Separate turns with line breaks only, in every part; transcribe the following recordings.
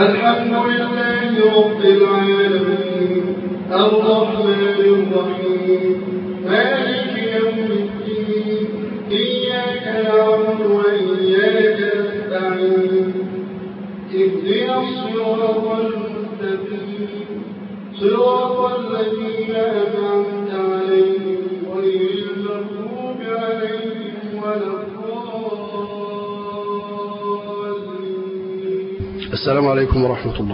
الحمد لله رب العالمين الرحمن الرحيم مالك يوم الدين إياك نعبد وإياك نستعين اهدنا الصراط المستقيم صراط الذين أنعمت عليهم غير المغضوب عليهم ولا الضالين
السلام عليكم ورحمة الله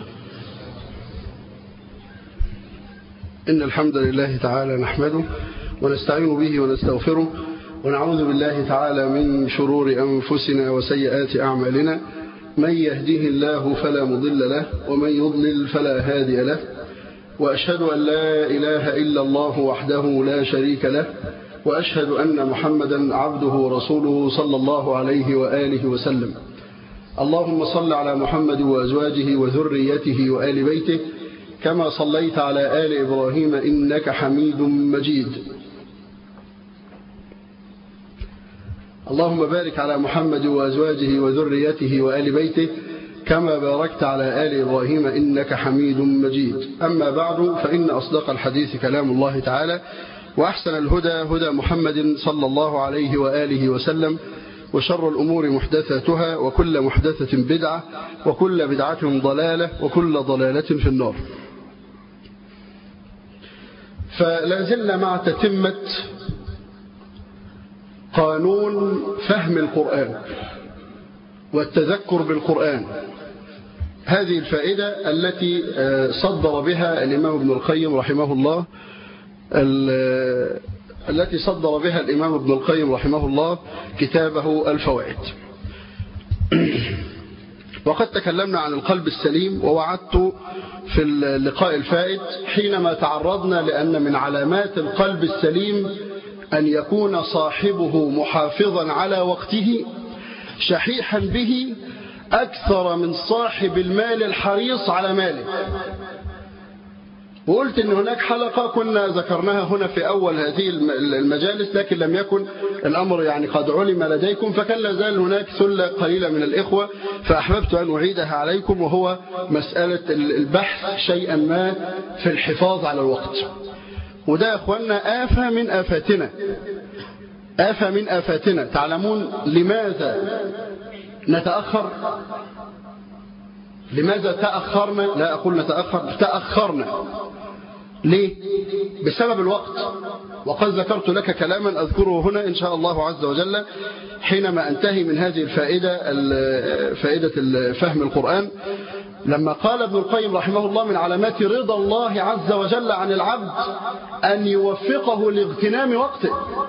إن الحمد لله تعالى نحمده ونستعين به ونستغفره ونعوذ بالله تعالى من شرور أنفسنا وسيئات أعمالنا من يهديه الله فلا مضل له ومن يضلل فلا هادي له وأشهد أن لا إله إلا الله وحده لا شريك له وأشهد أن محمدا عبده ورسوله صلى الله عليه وآله وسلم اللهم صل على محمد وأزواجه وذريته وآل بيته كما صليت على آل إبراهيم إنك حميد مجيد اللهم بارك على محمد وأزواجه وذريته وآل بيته كما باركت على آل إبراهيم إنك حميد مجيد أما بعد فإن أصدق الحديث كلام الله تعالى وأحسن الهدى هدى محمد صلى الله عليه وآله وسلم وشر الأمور محدثاتها وكل محدثة بدعة وكل بدعة ضلالة وكل ضلالة في النار فلا زلنا مع تتمة قانون فهم القرآن والتذكر بالقرآن هذه الفائدة التي صدر بها الإمام ابن القيم رحمه الله التي صدر بها الإمام ابن القيم رحمه الله كتابه الفوائد وقد تكلمنا عن القلب السليم ووعدت في اللقاء الفائت حينما تعرضنا لأن من علامات القلب السليم أن يكون صاحبه محافظا على وقته شحيحا به أكثر من صاحب المال الحريص على ماله وقلت ان هناك حلقة كنا ذكرناها هنا في اول هذه المجالس لكن لم يكن الامر يعني قد علم لديكم فكان لازال هناك ثلة قليلة من الاخوة فاحببت ان اعيدها عليكم وهو مسألة البحث شيئا ما في الحفاظ على الوقت وده يا اخوانا آفة من آفاتنا آفة من آفاتنا تعلمون لماذا نتأخر لماذا تأخرنا لا أقول نتأخر تأخرنا ليه بسبب الوقت وقد ذكرت لك كلاما أذكره هنا إن شاء الله عز وجل حينما أنتهي من هذه الفائدة فائدة فهم القرآن لما قال ابن القيم رحمه الله من علامات رضا الله عز وجل عن العبد أن يوفقه لاغتنام وقته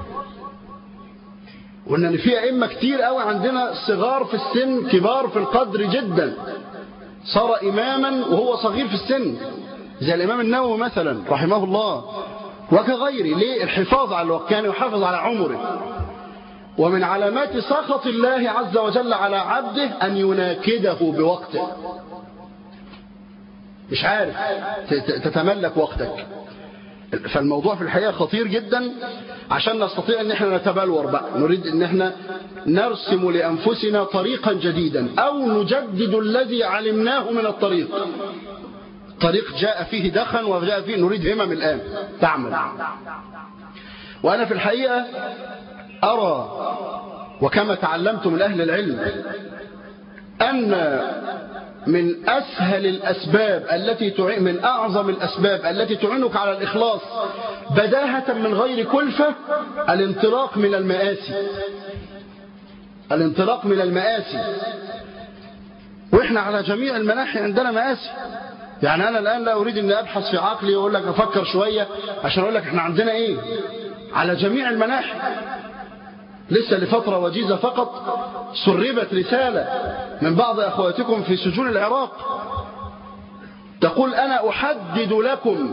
وإن في أئمة كتير قوي عندنا صغار في السن كبار في القدر جدا صار إماما وهو صغير في السن زي الإمام النووي مثلا رحمه الله وكغيره ليه الحفاظ على الوقت كان يحافظ على عمره ومن علامات سخط الله عز وجل على عبده أن يناكده بوقته مش عارف تتملك وقتك فالموضوع في الحقيقة خطير جدا عشان نستطيع ان احنا نتبلور بقى نريد ان احنا نرسم لأنفسنا طريقا جديدا او نجدد الذي علمناه من الطريق طريق جاء فيه دخن وجاء فيه نريد همم الآن تعمل وأنا في الحقيقة أرى وكما تعلمت من أهل العلم أن من أسهل الأسباب التي تعين من أعظم الأسباب التي تعينك على الإخلاص بداهة من غير كلفة الانطلاق من المآسي الانطلاق من المآسي وإحنا على جميع المناحي عندنا مآسي يعني أنا الآن لا أريد أن أبحث في عقلي وأقول لك أفكر شوية عشان أقول لك إحنا عندنا إيه على جميع المناحي لسه لفترة وجيزة فقط سربت رسالة من بعض أخواتكم في سجون العراق تقول أنا أحدد لكم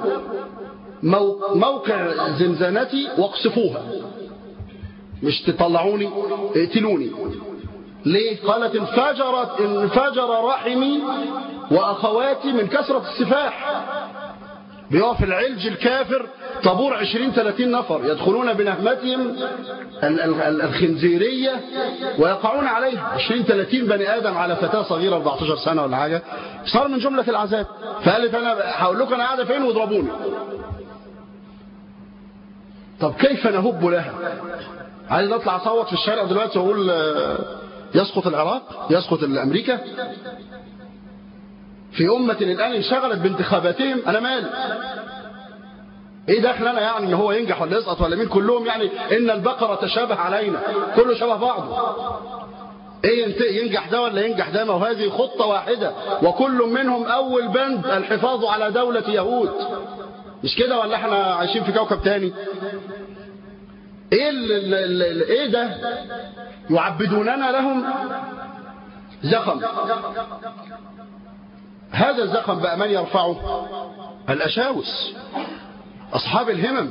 موقع زنزانتي واقصفوها مش تطلعوني اقتلوني ليه قالت انفجرت انفجر رحمي وأخواتي من كثرة السفاح بيقف العلج الكافر طابور 20 30 نفر يدخلون بنهمتهم الخنزيرية ويقعون عليها 20 30 بني آدم على فتاة صغيرة 14 سنة ولا حاجة صار من جملة العذاب فقالت أنا هقول لكم أنا قاعدة فين واضربوني طب كيف نهب لها عايز نطلع اصوت في الشارع دلوقتي واقول يسقط العراق يسقط امريكا في أمة الآن انشغلت بانتخاباتهم أنا مالي ايه دخل انا يعني ان هو ينجح ولا يسقط ولا مين كلهم يعني ان البقرة تشابه علينا كله شبه بعضه ايه ينجح ده ولا ينجح ده ما هذه خطة واحدة وكل منهم اول بند الحفاظ على دولة يهود مش كده ولا احنا عايشين في كوكب تاني ايه ال ال ال ايه ده يعبدوننا لهم زخم هذا الزخم بقى من يرفعه الأشاوس أصحاب الهمم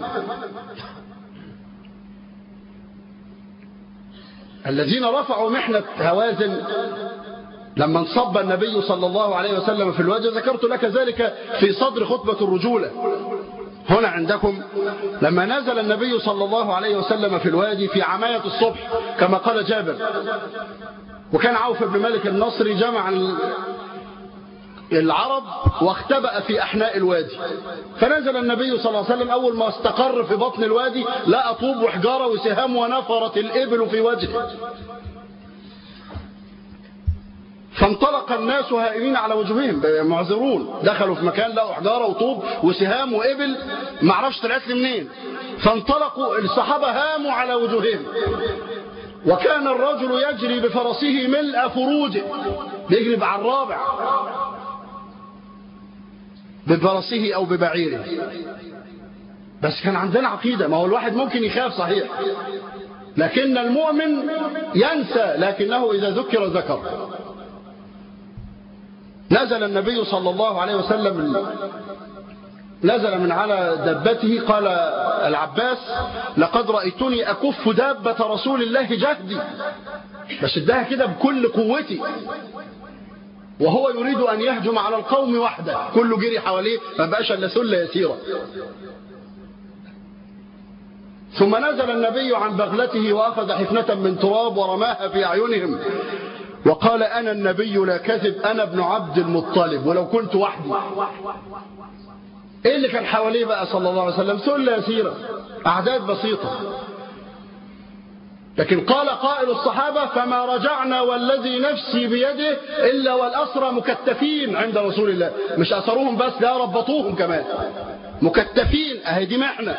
الذين رفعوا محنة هوازن لما انصب النبي صلى الله عليه وسلم في الوجه ذكرت لك ذلك في صدر خطبة الرجولة هنا عندكم لما نزل النبي صلى الله عليه وسلم في الوادي في عماية الصبح كما قال جابر وكان عوف بن مالك النصري جمع العرب واختبأ في أحناء الوادي فنزل النبي صلى الله عليه وسلم أول ما استقر في بطن الوادي لقى طوب وحجارة وسهام ونفرت الإبل في وجهه فانطلق الناس هائمين على وجوههم معذرون دخلوا في مكان لقوا حجاره وطوب وسهام وإبل ما عرفش طلعت لي منين فانطلقوا الصحابة هاموا على وجوههم وكان الرجل يجري بفرسه ملء فروجه بيجري على الرابع بفرسه أو ببعيره بس كان عندنا عقيدة ما هو الواحد ممكن يخاف صحيح لكن المؤمن ينسى لكنه إذا ذكر ذكر نزل النبي صلى الله عليه وسلم نزل من على دبته قال العباس لقد رأيتني أكف دابة رسول الله جهدي بشدها كده بكل قوتي وهو يريد أن يهجم على القوم وحده كله جري حواليه ما بقاش إلا سلة يسيرة ثم نزل النبي عن بغلته وأخذ حفنة من تراب ورماها في أعينهم وقال أنا النبي لا كذب أنا ابن عبد المطلب ولو كنت وحدي إيه اللي كان حواليه بقى صلى الله عليه وسلم سلة يسيرة أعداد بسيطة لكن قال قائل الصحابة فما رجعنا والذي نفسي بيده إلا والأسرى مكتفين عند رسول الله مش أسروهم بس لا ربطوهم كمان مكتفين أهي دي محنة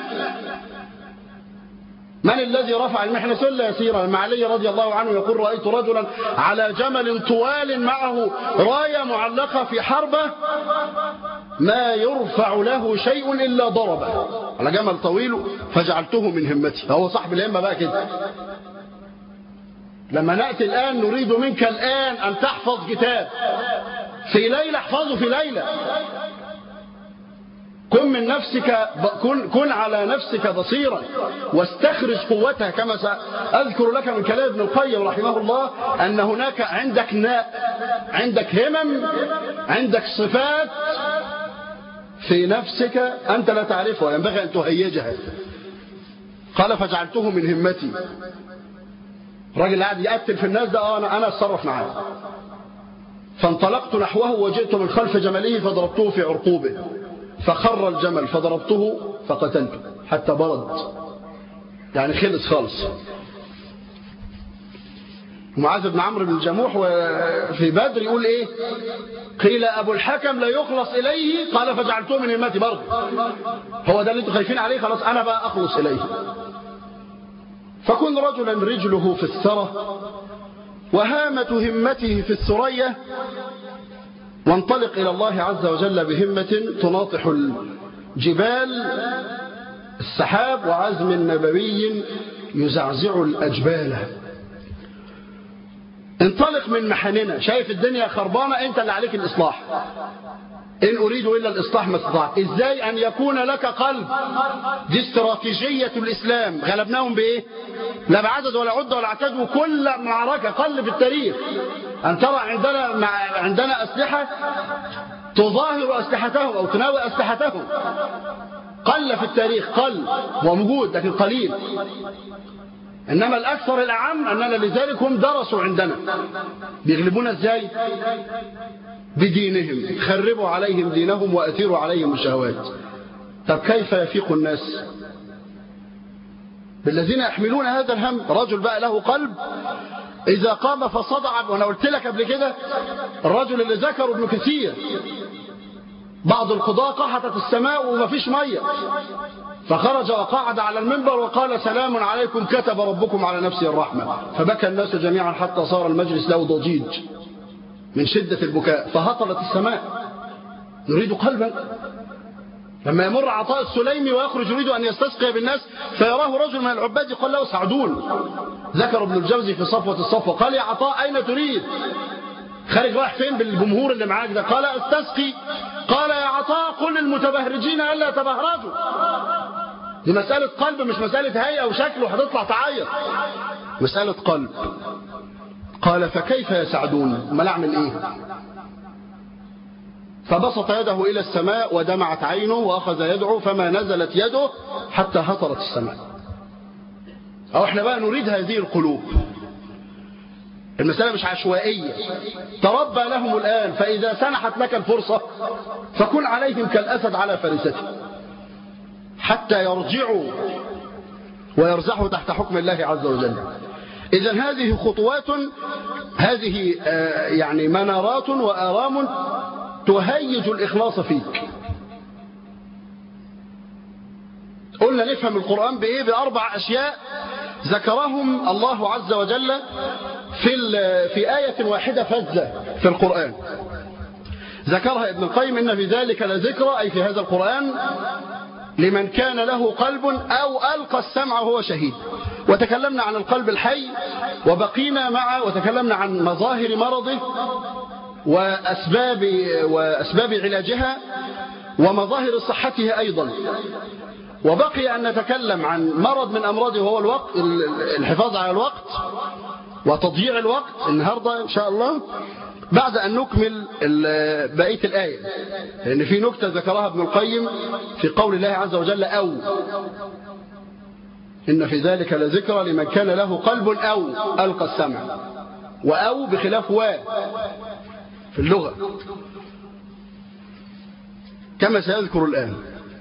من الذي رفع المحنة سلة يسيرة المعلي رضي الله عنه يقول رأيت رجلا على جمل طوال معه راية معلقة في حربة ما يرفع له شيء إلا ضربه على جمل طويل فجعلته من همتي هو صاحب الهمة بقى كده لما نأتي الآن نريد منك الآن أن تحفظ كتاب في ليلة احفظه في ليلة كن من نفسك كن, كن على نفسك بصيرا واستخرج قوتها كما سأذكر لك من كلام ابن القيم رحمه الله أن هناك عندك ناء عندك همم عندك صفات في نفسك أنت لا تعرفها ينبغي أن تهيجها قال فجعلته من همتي الراجل قاعد يقتل في الناس ده اه انا انا اتصرف معاه فانطلقت نحوه وجئت من خلف جمله فضربته في عرقوبه فخر الجمل فضربته فقتلته حتى برد يعني خلص خالص معاذ بن عمرو بن الجموح في بدر يقول ايه قيل ابو الحكم لا يخلص اليه قال فجعلته من همتي برضه هو ده اللي انتوا خايفين عليه خلاص انا بقى اخلص اليه فكن رجلا رجله في الثرى وهامة همته في الثريا وانطلق إلى الله عز وجل بهمة تناطح الجبال السحاب وعزم نبوي يزعزع الأجبال انطلق من محننا شايف الدنيا خربانة انت اللي عليك الإصلاح إن أريد إلا الإصلاح ما استطعت إزاي أن يكون لك قلب دي استراتيجية الإسلام غلبناهم بإيه لا بعدد ولا عدة ولا عتاد وكل معركة قل في التاريخ أن ترى عندنا مع عندنا أسلحة تظاهر أسلحتهم أو تناوي أسلحتهم قل في التاريخ قل وموجود لكن قليل إنما الأكثر الأعم أننا لذلك هم درسوا عندنا بيغلبونا إزاي بدينهم خربوا عليهم دينهم وأثيروا عليهم الشهوات طب كيف يفيق الناس بالذين يحملون هذا الهم رجل بقى له قلب إذا قام فصدع وأنا قلت لك قبل كده الرجل اللي ذكره ابن كثير بعض القضاة قحطت السماء وما فيش مية فخرج وقعد على المنبر وقال سلام عليكم كتب ربكم على نفسه الرحمة فبكى الناس جميعا حتى صار المجلس له ضجيج من شدة البكاء فهطلت السماء يريد قلبا لما يمر عطاء السليمي ويخرج يريد أن يستسقي بالناس فيراه رجل من العباد يقول له سعدون ذكر ابن الجوزي في صفوة الصفوة قال يا عطاء أين تريد خارج رايح فين بالجمهور اللي معاك ده قال استسقي قال يا عطاء قل للمتبهرجين ألا تبهرجوا دي مسألة قلب مش مسألة هيئة وشكل وهتطلع تعيط مسألة قلب قال فكيف يسعدون ما نعمل ايه فبسط يده إلى السماء ودمعت عينه وأخذ يدعو فما نزلت يده حتى هطلت السماء أو احنا بقى نريد هذه القلوب المسألة مش عشوائية تربى لهم الآن فإذا سنحت لك الفرصة فكن عليهم كالأسد على فرسته حتى يرجعوا ويرزحوا تحت حكم الله عز وجل إذا هذه خطوات هذه يعني منارات وآرام تهيج الإخلاص فيك قلنا نفهم القرآن بإيه بأربع أشياء ذكرهم الله عز وجل في في آية واحدة فزة في القرآن ذكرها ابن القيم إن في ذلك لذكرى أي في هذا القرآن لمن كان له قلب أو ألقى السمع وهو شهيد وتكلمنا عن القلب الحي وبقينا مع وتكلمنا عن مظاهر مرضه وأسباب, وأسباب علاجها ومظاهر صحته أيضا وبقي أن نتكلم عن مرض من أمراضه وهو الوقت الحفاظ على الوقت وتضييع الوقت النهاردة إن شاء الله بعد أن نكمل بقية الآية لأن في نكتة ذكرها ابن القيم في قول الله عز وجل أو إن في ذلك لذكرى لمن كان له قلب أو ألقى السمع وأو بخلاف و في اللغة كما سيذكر الآن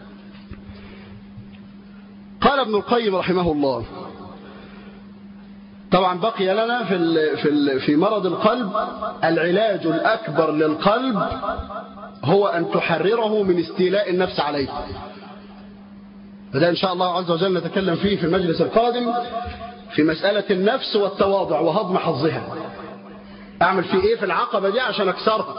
قال ابن القيم رحمه الله طبعا بقي لنا في في في مرض القلب العلاج الأكبر للقلب هو أن تحرره من استيلاء النفس عليه فده إن شاء الله عز وجل نتكلم فيه في المجلس القادم في مسألة النفس والتواضع وهضم حظها أعمل في إيه في العقبة دي عشان أكسرها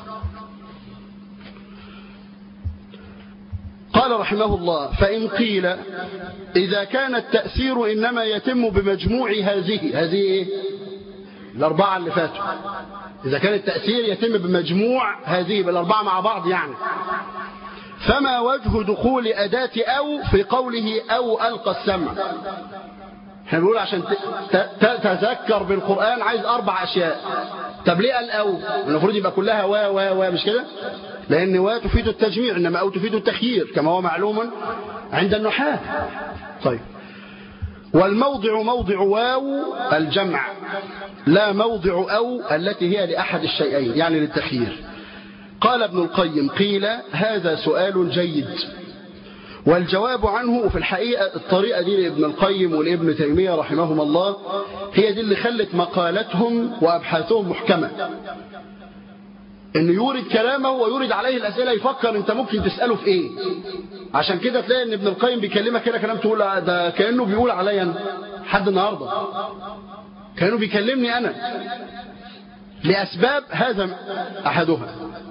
قال رحمه الله فإن قيل إذا كان التأثير إنما يتم بمجموع هذه هذه إيه؟ الأربعة اللي فاتوا إذا كان التأثير يتم بمجموع هذه بالأربعة مع بعض يعني فما وجه دخول أداة أو في قوله أو ألقى السمع احنا بنقول عشان تتذكر بالقرآن عايز أربع أشياء طب ليه الأو المفروض يبقى كلها وا وا وا مش كده لأن وا تفيد التجميع إنما أو تفيد التخيير كما هو معلوم عند النحاة طيب والموضع موضع واو الجمع لا موضع أو التي هي لأحد الشيئين يعني للتخيير قال ابن القيم قيل هذا سؤال جيد والجواب عنه وفي الحقيقة الطريقة دي لابن القيم ولابن تيمية رحمهما الله هي دي اللي خلت مقالتهم وأبحاثهم محكمة انه يورد كلامه ويورد عليه الأسئلة يفكر انت ممكن تسأله في ايه عشان كده تلاقي ان ابن القيم بيكلمك كده كلام تقول ده كأنه بيقول عليا حد النهاردة كأنه بيكلمني أنا لأسباب هذا أحدها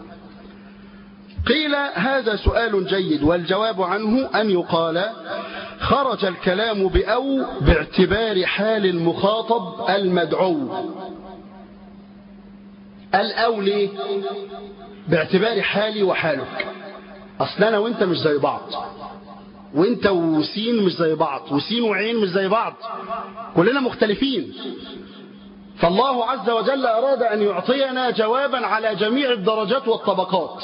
قيل هذا سؤال جيد والجواب عنه أن يقال خرج الكلام بأو باعتبار حال المخاطب المدعو الأو ليه باعتبار حالي وحالك أصلنا وانت مش زي بعض وانت وسين مش زي بعض وسين وعين مش زي بعض كلنا مختلفين فالله عز وجل أراد أن يعطينا جوابا على جميع الدرجات والطبقات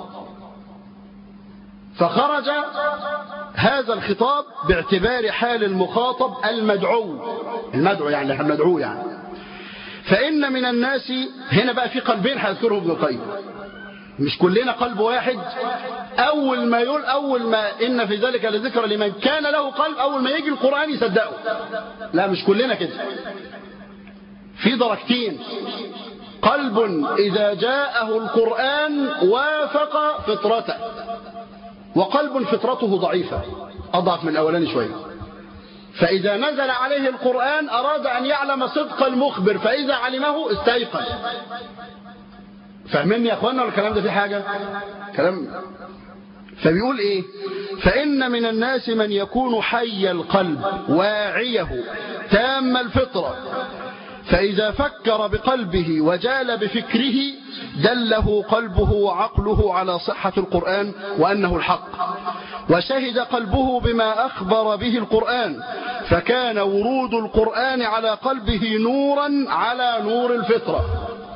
فخرج هذا الخطاب باعتبار حال المخاطب المدعو المدعو يعني احنا المدعو يعني فإن من الناس هنا بقى في قلبين هيذكره ابن القيم مش كلنا قلب واحد أول ما يقول أول ما إن في ذلك لذكر لمن كان له قلب أول ما يجي القرآن يصدقه لا مش كلنا كده في درجتين قلب إذا جاءه القرآن وافق فطرته وقلب فطرته ضعيفة أضعف من الأولاني شوية فإذا نزل عليه القرآن أراد أن يعلم صدق المخبر فإذا علمه استيقن فاهمين يا أخوانا الكلام ده في حاجة كلام فبيقول إيه فإن من الناس من يكون حي القلب واعيه تام الفطرة فإذا فكر بقلبه وجال بفكره دله قلبه وعقله على صحة القرآن وأنه الحق وشهد قلبه بما أخبر به القرآن فكان ورود القرآن على قلبه نورا على نور الفطرة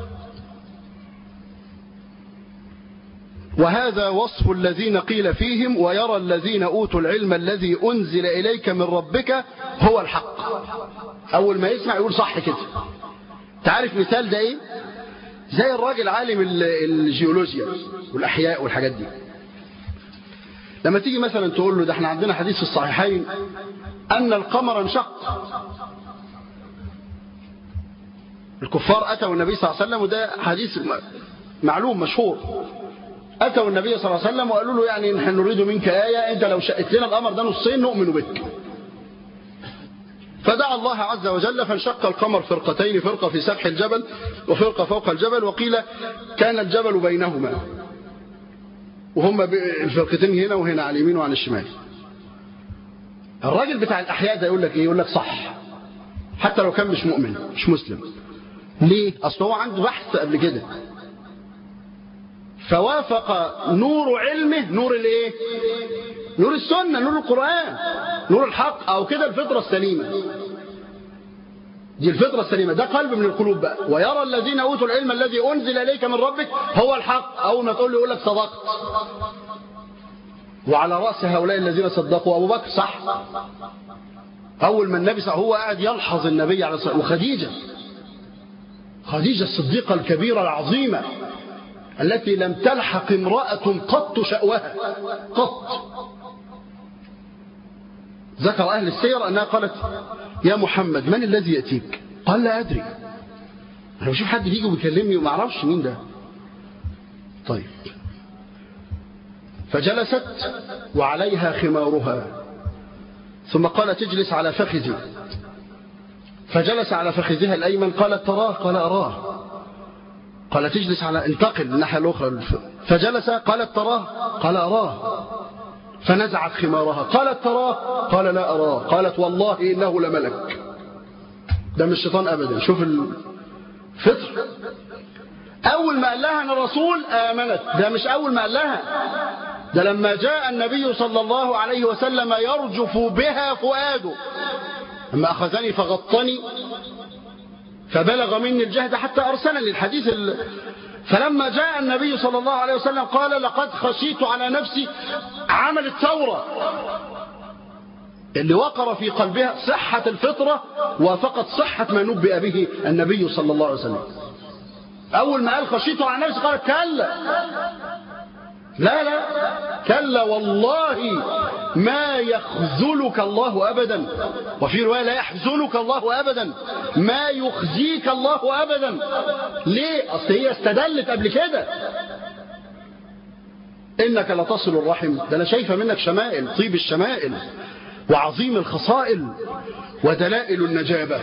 وهذا وصف الذين قيل فيهم ويرى الذين أوتوا العلم الذي أنزل إليك من ربك هو الحق أول ما يسمع يقول صح كده تعرف مثال ده إيه زي الراجل عالم الجيولوجيا والأحياء والحاجات دي لما تيجي مثلا تقول له ده احنا عندنا حديث في الصحيحين أن القمر انشق الكفار أتوا النبي صلى الله عليه وسلم وده حديث معلوم مشهور أتوا النبي صلى الله عليه وسلم وقالوا له يعني نحن نريد منك آية أنت لو شقت لنا القمر ده نصين نؤمن بك فدعا الله عز وجل فانشق القمر فرقتين فرقة في سفح الجبل وفرقة فوق الجبل وقيل كان الجبل بينهما وهم الفرقتين هنا وهنا على اليمين وعلى الشمال الراجل بتاع الأحياء ده يقول لك إيه يقول لك صح حتى لو كان مش مؤمن مش مسلم ليه أصل هو عنده بحث قبل كده فوافق نور علمه نور الايه نور السنة نور القرآن نور الحق او كده الفطرة السليمة دي الفطرة السليمة ده قلب من القلوب بقى ويرى الذين أوتوا العلم الذي أنزل إليك من ربك هو الحق أول ما تقول له يقول لك صدقت وعلى رأس هؤلاء الذين صدقوا أبو بكر صح أول ما النبي صح هو قاعد يلحظ النبي عليه الصلاة وخديجة خديجة الصديقة الكبيرة العظيمة التي لم تلحق امرأة قط شأوها قط ذكر أهل السير أنها قالت يا محمد من الذي يأتيك قال لا أدري أنا بشوف حد بيجي وبيكلمني وما أعرفش مين ده طيب فجلست وعليها خمارها ثم قال تجلس على فخذي فجلس على فخذها الأيمن قالت تراه قال أراه قال تجلس على انتقل الناحية الأخرى فجلس قالت تراه قال أراه فنزعت خمارها قالت تراه قال لا أراه قالت والله إنه لملك ده مش شيطان أبدا شوف الفطر أول ما قال لها أنا رسول آمنت ده مش أول ما قال لها ده لما جاء النبي صلى الله عليه وسلم يرجف بها فؤاده لما أخذني فغطني فبلغ مني الجهد حتى أرسلني الحديث ال... فلما جاء النبي صلى الله عليه وسلم قال لقد خشيت على نفسي عمل الثورة اللي وقر في قلبها صحة الفطرة وفقط صحة ما نبئ به النبي صلى الله عليه وسلم أول ما قال خشيت على نفسي قال كلا لا لا كلا والله ما يخذلك الله أبدا وفي رواية لا يحزنك الله أبدا ما يخزيك الله أبدا ليه أصل هي استدلت قبل كده إنك لتصل الرحم ده أنا شايفة منك شمائل طيب الشمائل وعظيم الخصائل ودلائل النجابة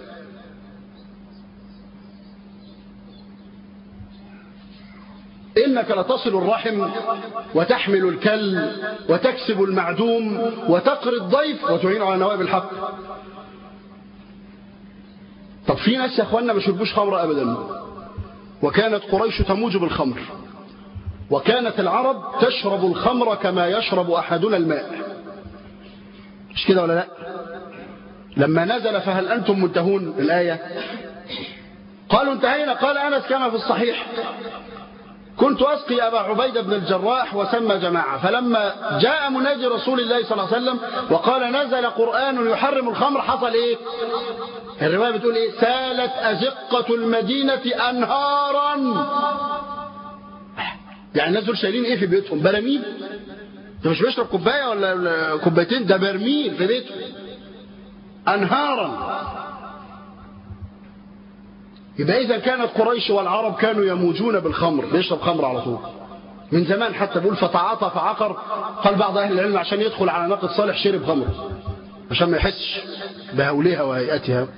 إنك لتصل الرحم وتحمل الكل وتكسب المعدوم وتقري الضيف وتعين على نوائب الحق طب في ناس يا اخوانا ما شربوش خمر ابدا وكانت قريش تموج بالخمر وكانت العرب تشرب الخمر كما يشرب احدنا الماء مش كده ولا لا لما نزل فهل انتم منتهون الايه قالوا انتهينا قال أنس كما في الصحيح كنت أسقي أبا عبيدة بن الجراح وسمى جماعة فلما جاء مناجي رسول الله صلى الله عليه وسلم وقال نزل قرآن يحرم الخمر حصل إيه الرواية بتقول إيه سالت أزقة المدينة أنهارا يعني الناس دول شايلين إيه في بيوتهم براميل ده مش بيشرب كوباية ولا كوبايتين ده برميل في بيته أنهارا يبقى إذا كانت قريش والعرب كانوا يموجون بالخمر بيشرب خمر على طول من زمان حتى بيقول فتعاطى فعقر قال بعض أهل العلم عشان يدخل على ناقة صالح شرب خمر عشان ما يحسش بهولها وهيئتها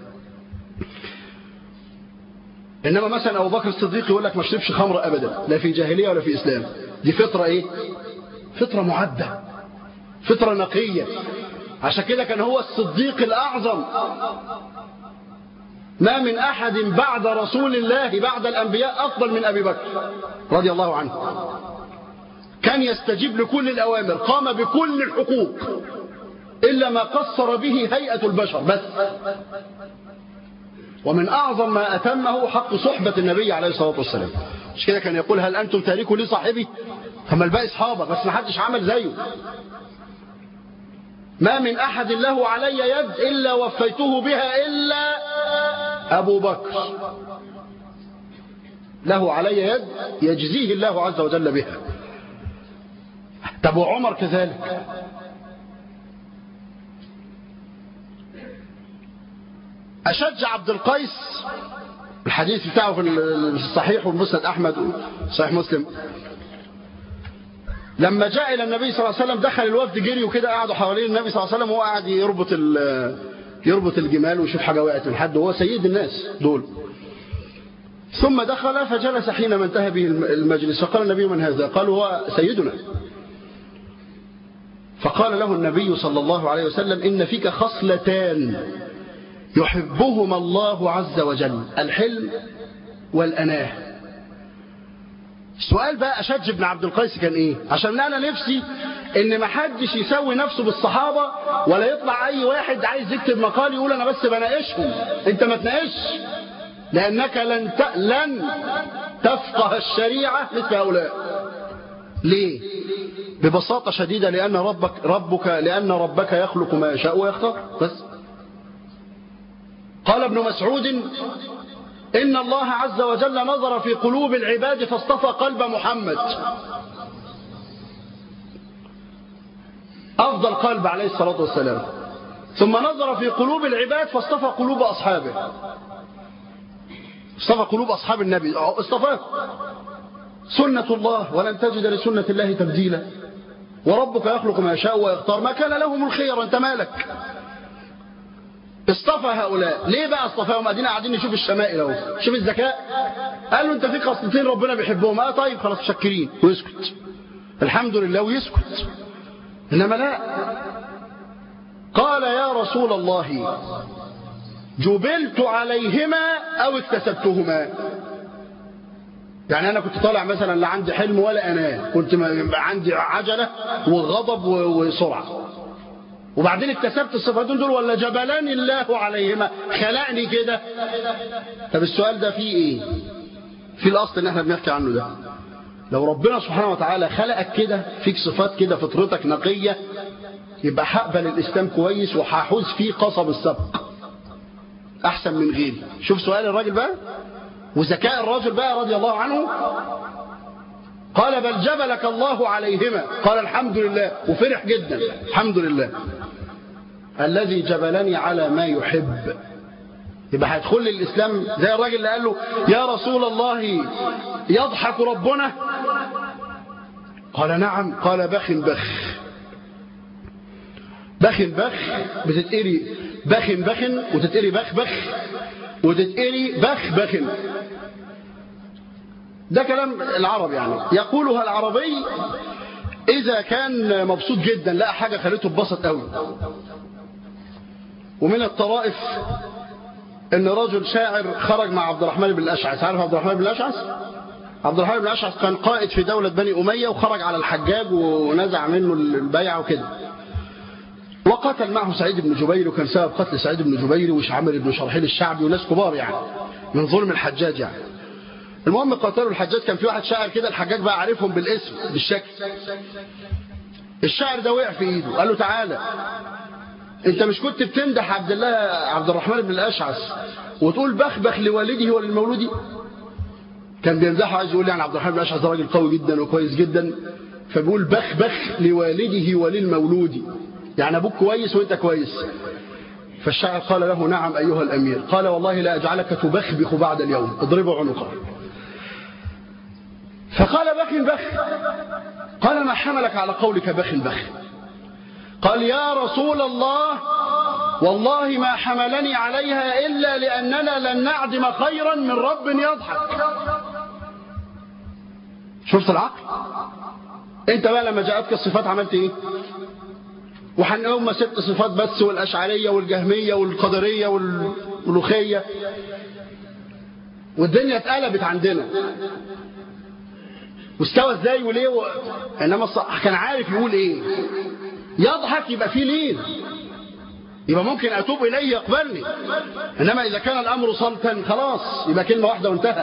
إنما مثلا أبو بكر الصديق يقول لك ما شربش خمر أبدا لا في جاهلية ولا في إسلام دي فطرة إيه فطرة معدة فطرة نقية عشان كده كان هو الصديق الأعظم ما من أحد بعد رسول الله بعد الأنبياء أفضل من أبي بكر رضي الله عنه كان يستجيب لكل الأوامر قام بكل الحقوق إلا ما قصر به هيئة البشر بس ومن أعظم ما أتمه حق صحبة النبي عليه الصلاة والسلام مش كده كان يقول هل أنتم تاركوا لي صاحبي هم الباقي أصحابه بس ما حدش عمل زيه ما من أحد له علي يد إلا وفيته بها إلا أبو بكر له علي يد يجزيه الله عز وجل بها طب وعمر كذلك أشج عبد القيس الحديث بتاعه في الصحيح والمسند أحمد صحيح مسلم لما جاء إلى النبي صلى الله عليه وسلم دخل الوفد جري وكده قعدوا حوالين النبي صلى الله عليه وسلم وهو قاعد يربط يربط الجمال ويشوف حاجة وقعت من حد وهو سيد الناس دول ثم دخل فجلس حينما انتهى به المجلس فقال النبي من هذا قال هو سيدنا فقال له النبي صلى الله عليه وسلم إن فيك خصلتان يحبهما الله عز وجل الحلم والأناه السؤال بقى أشج بن عبد القيس كان إيه عشان أنا نفسي إن ما حدش يسوي نفسه بالصحابة ولا يطلع أي واحد عايز يكتب مقال يقول أنا بس بناقشهم أنت ما تناقش لأنك لن ت... لن تفقه الشريعة مثل هؤلاء ليه ببساطة شديدة لأن ربك ربك لأن ربك يخلق ما يشاء ويختار بس قال ابن مسعود إن الله عز وجل نظر في قلوب العباد فاصطفى قلب محمد أفضل قلب عليه الصلاة والسلام ثم نظر في قلوب العباد فاصطفى قلوب أصحابه اصطفى قلوب أصحاب النبي اصطفاه سنة الله ولن تجد لسنة الله تبديلا وربك يخلق ما يشاء ويختار ما كان لهم الخير انت مالك اصطفى هؤلاء ليه بقى اصطفاهم ادينا قاعدين نشوف الشمائل اهو شوف الذكاء قال له انت فيك خصلتين ربنا بيحبهم اه طيب خلاص شكرين ويسكت الحمد لله ويسكت انما لا قال يا رسول الله جبلت عليهما او اكتسبتهما يعني انا كنت طالع مثلا لا عندي حلم ولا انام كنت عندي عجله وغضب وسرعه وبعدين اكتسبت الصفاتين دول ولا جبلان الله عليهما خلقني كده طب السؤال ده فيه ايه في الاصل ان احنا بنحكي عنه ده لو ربنا سبحانه وتعالى خلقك كده فيك صفات كده فطرتك نقية يبقى هقبل الاسلام كويس وهحوز فيه قصب السبق احسن من غيري شوف سؤال الراجل بقى وذكاء الراجل بقى رضي الله عنه قال بل جبلك الله عليهما قال الحمد لله وفرح جدا الحمد لله الذي جبلني على ما يحب يبقى هيدخل لي الإسلام زي الراجل اللي قال له يا رسول الله يضحك ربنا قال نعم قال بخ بخ بخ بخ بتتقري بخ بخ وتتقري بخ بخ وتتقري بخ بخ ده كلام العرب يعني يقولها العربي إذا كان مبسوط جدا لقى حاجة خليته اتبسط قوي ومن الطرائف ان رجل شاعر خرج مع عبد الرحمن بن الاشعث عارف عبد الرحمن بن الاشعث عبد الرحمن بن الاشعث كان قائد في دولة بني أمية وخرج على الحجاج ونزع منه البيعة وكده وقتل معه سعيد بن جبير وكان سبب قتل سعيد بن جبير وشعمر بن شرحيل الشعبي وناس كبار يعني من ظلم الحجاج يعني المهم قتلوا الحجاج كان في واحد شاعر كده الحجاج بقى عارفهم بالاسم بالشكل الشاعر ده وقع في ايده قال له تعالى انت مش كنت بتمدح عبد الله عبد الرحمن بن الاشعث وتقول بخبخ لوالده وللمولود كان بيمدحه عايز يقول يعني عبد الرحمن بن الاشعث ده راجل قوي جدا وكويس جدا فبيقول بخبخ لوالده وللمولود يعني ابوك كويس وانت كويس فالشاعر قال له نعم ايها الامير قال والله لا اجعلك تبخبخ بعد اليوم اضربه عنقه فقال بخ بخ قال ما حملك على قولك بخ بخ قال يا رسول الله والله ما حملني عليها إلا لأننا لن نعدم خيرا من رب يضحك شفت العقل انت بقى لما جاءتك الصفات عملت ايه وحنقوم ست صفات بس والأشعرية والجهمية والقدرية والملوخية والدنيا اتقلبت عندنا واستوى ازاي وليه و... انما الصح كان عارف يقول ايه يضحك يبقى فيه لين يبقى ممكن اتوب اليه يقبلني انما اذا كان الامر صلتا خلاص يبقى كلمه واحده وانتهى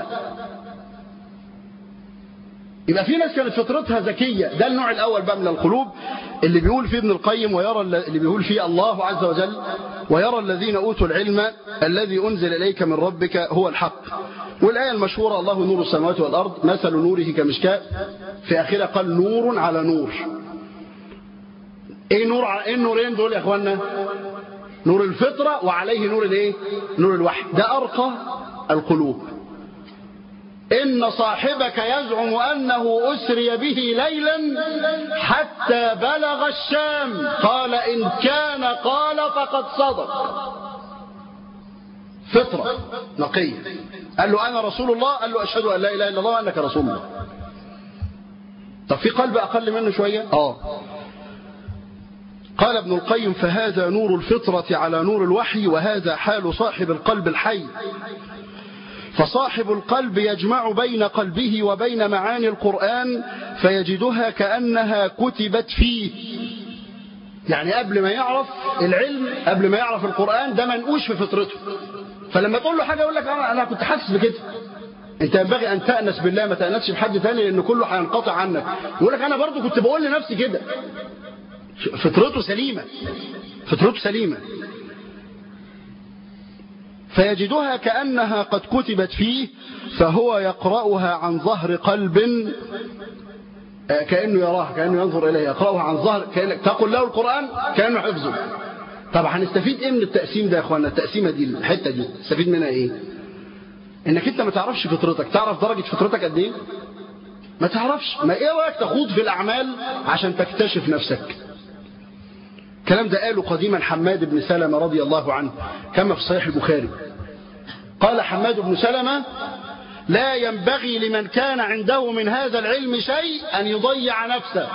يبقى في ناس كانت فطرتها ذكيه ده النوع الاول بقى من القلوب اللي بيقول فيه ابن القيم ويرى اللي بيقول فيه الله عز وجل ويرى الذين اوتوا العلم الذي انزل اليك من ربك هو الحق والآية المشهورة الله نور السماوات والأرض مثل نوره كمشكاة في آخرها قال نور على نور ايه نور على ايه النورين دول يا اخوانا نور الفطرة وعليه نور الايه نور الوحي ده أرقى القلوب إن صاحبك يزعم أنه أسري به ليلا حتى بلغ الشام قال إن كان قال فقد صدق فطرة نقية قال له أنا رسول الله قال له أشهد أن لا إله إلا الله وأنك رسول الله طب في قلب أقل منه شوية آه قال ابن القيم فهذا نور الفطرة على نور الوحي وهذا حال صاحب القلب الحي فصاحب القلب يجمع بين قلبه وبين معاني القرآن فيجدها كأنها كتبت فيه يعني قبل ما يعرف العلم قبل ما يعرف القرآن ده منقوش في فطرته فلما تقول له حاجة يقول لك أنا كنت حاسس بكده انت ينبغي ان تأنس بالله ما تأنسش بحد تاني لان كله هينقطع عنك يقول لك انا برضو كنت بقول لنفسي كده فطرته سليمة فطرته سليمة فيجدها كأنها قد كتبت فيه فهو يقرأها عن ظهر قلب كأنه يراها كأنه ينظر إليها يقرأها عن ظهر كأنك تقول له القرآن كأنه حفظه طب هنستفيد ايه من التقسيم ده يا اخوانا التقسيمة دي الحتة دي تستفيد منها ايه انك انت ما تعرفش فطرتك تعرف درجة فطرتك قد ايه ما تعرفش ما ايه رايك تخوض في الاعمال عشان تكتشف نفسك الكلام ده قاله قديما حماد بن سلمة رضي الله عنه كما في صحيح البخاري قال حماد بن سلمة لا ينبغي لمن كان عنده من هذا العلم شيء أن يضيع نفسه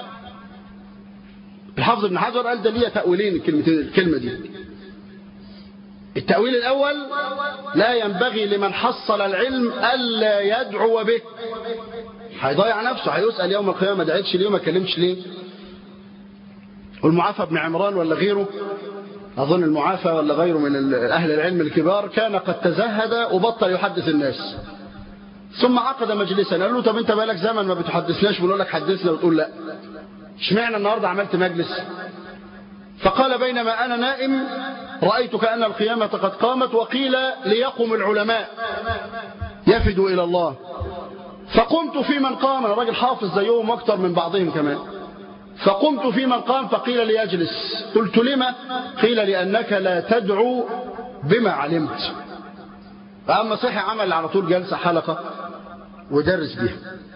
الحافظ ابن حجر قال ده ليه تأويلين الكلمة دي التأويل الأول لا ينبغي لمن حصل العلم ألا يدعو به هيضيع نفسه هيسأل يوم القيامة ما دعيتش ليه وما كلمش ليه والمعافى بن عمران ولا غيره أظن المعافى ولا غيره من أهل العلم الكبار كان قد تزهد وبطل يحدث الناس ثم عقد مجلسا قال له طب انت بقالك زمن ما بتحدثناش بنقول لك حدثنا وتقول لا اشمعنى النهارده عملت مجلس فقال بينما أنا نائم رأيت كأن القيامة قد قامت وقيل ليقم العلماء يفدوا إلى الله فقمت في من قام أنا راجل حافظ زيهم أكثر من بعضهم كمان فقمت في من قام فقيل لي أجلس قلت لما قيل لأنك لا تدعو بما علمت فأما صحي عمل على طول جلسة حلقة ودرس بها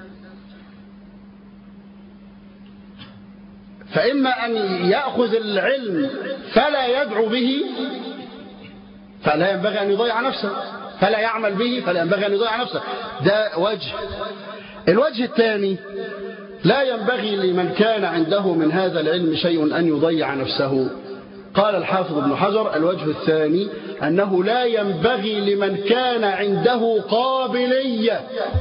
فإما أن يأخذ العلم فلا يدعو به فلا ينبغي أن يضيع نفسه فلا يعمل به فلا ينبغي أن يضيع نفسه ده وجه الوجه الثاني لا ينبغي لمن كان عنده من هذا العلم شيء أن يضيع نفسه قال الحافظ ابن حجر الوجه الثاني أنه لا ينبغي لمن كان عنده قابلية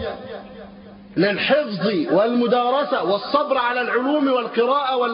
للحفظ والمدارسة والصبر على العلوم والقراءة وال...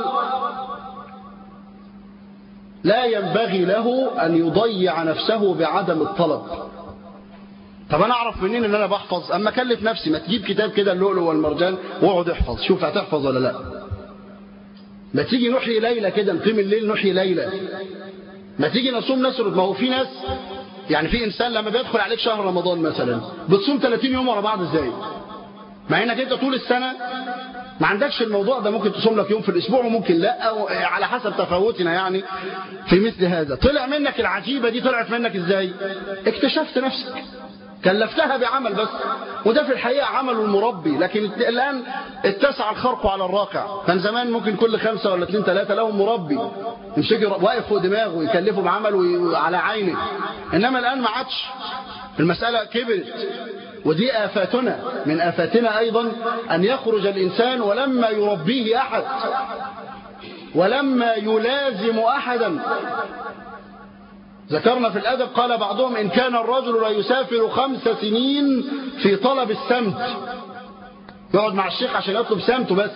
لا ينبغي له أن يضيع نفسه بعدم الطلب طب انا اعرف منين ان انا بحفظ اما اكلف نفسي ما تجيب كتاب كده اللؤلؤ والمرجان واقعد احفظ شوف هتحفظ ولا لا ما تيجي نحيي ليلة كده نقيم الليل نحيي ليلة ما تيجي نصوم نسرد ما هو في ناس يعني في انسان لما بيدخل عليك شهر رمضان مثلا بتصوم 30 يوم ورا بعض ازاي مع انك انت طول السنة ما عندكش الموضوع ده ممكن تصوم لك يوم في الاسبوع وممكن لا أو على حسب تفاوتنا يعني في مثل هذا طلع منك العجيبة دي طلعت منك ازاي اكتشفت نفسك كلفتها بعمل بس وده في الحقيقة عمل المربي لكن الآن اتسع الخرق على الراقع كان زمان ممكن كل خمسة ولا اثنين ثلاثة لهم مربي يمسكي واقف فوق دماغه ويكلفه بعمل على عينه إنما الآن ما عادش المسألة كبرت ودي آفاتنا من آفاتنا أيضا أن يخرج الإنسان ولما يربيه أحد ولما يلازم أحدا ذكرنا في الأدب قال بعضهم إن كان الرجل لا يسافر خمس سنين في طلب السمت يقعد مع الشيخ عشان يطلب سمته بس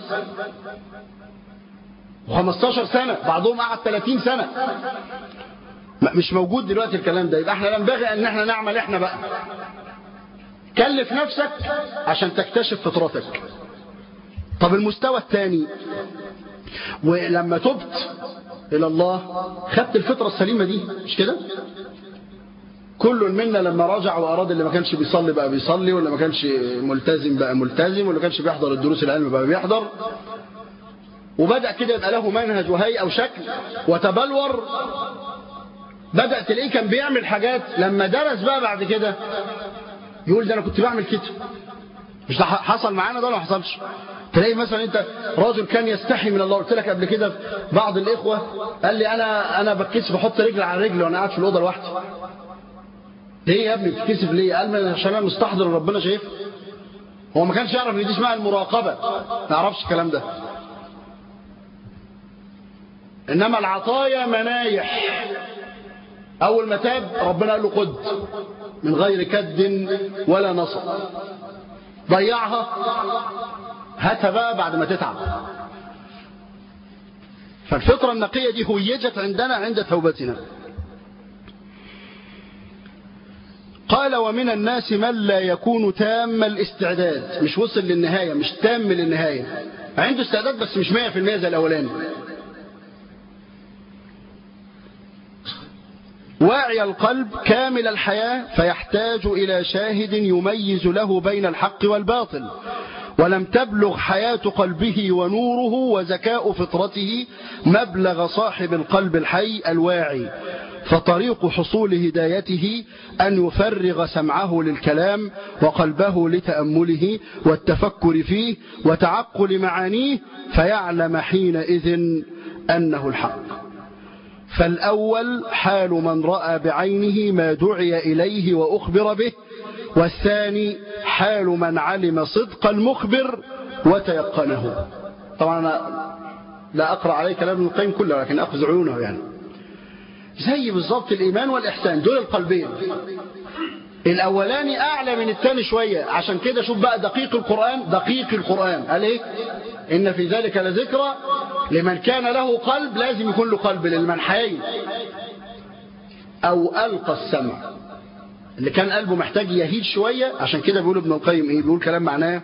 و15 سنة بعضهم قعد 30 سنة مش موجود دلوقتي الكلام ده يبقى احنا ينبغي ان احنا نعمل احنا بقى كلف نفسك عشان تكتشف فطرتك طب المستوى الثاني ولما تبت إلى الله خدت الفطرة السليمة دي مش كده كل منا لما رجع وأراد اللي ما كانش بيصلي بقى بيصلي واللي ما كانش ملتزم بقى ملتزم واللي ما كانش بيحضر الدروس العلم بقى بيحضر وبدأ كده يبقى له منهج وهيئة وشكل وتبلور بدأ تلاقيه كان بيعمل حاجات لما درس بقى بعد كده يقول ده أنا كنت بعمل كده مش ده حصل معانا ده ولا ما حصلش تلاقي مثلا انت راجل كان يستحي من الله قلت لك قبل كده بعض الاخوه قال لي انا انا بتكسف بحط رجل على رجل وانا قاعد في الاوضه لوحدي ليه يا ابني بتتكسف ليه قال لي عشان انا مستحضر ربنا شايف هو ما كانش يعرف ان دي اسمها المراقبه ما يعرفش الكلام ده انما العطايا منايح اول ما تاب ربنا قال له خد من غير كد ولا نصب ضيعها هاتها بقى بعد ما تتعب فالفطرة النقية دي هيجت عندنا عند توبتنا قال ومن الناس من لا يكون تام الاستعداد مش وصل للنهاية مش تام للنهاية عنده استعداد بس مش 100% زي الأولاني واعي القلب كامل الحياة فيحتاج إلى شاهد يميز له بين الحق والباطل ولم تبلغ حياة قلبه ونوره وزكاء فطرته مبلغ صاحب القلب الحي الواعي فطريق حصول هدايته أن يفرغ سمعه للكلام وقلبه لتأمله والتفكر فيه وتعقل معانيه فيعلم حينئذ أنه الحق فالأول حال من رأى بعينه ما دعي إليه وأخبر به والثاني حال من علم صدق المخبر وتيقنه طبعا أنا لا أقرأ عليه كلام ابن القيم كله لكن أخذ عيونه يعني زي بالضبط الإيمان والإحسان دول القلبين الأولاني أعلى من الثاني شوية عشان كده شوف بقى دقيق القرآن دقيق القرآن قال إيه إن في ذلك لذكرى لمن كان له قلب لازم يكون له قلب لمن حي أو ألقى السمع اللي كان قلبه محتاج يهيج شوية عشان كده بيقول ابن القيم إيه بيقول كلام معناه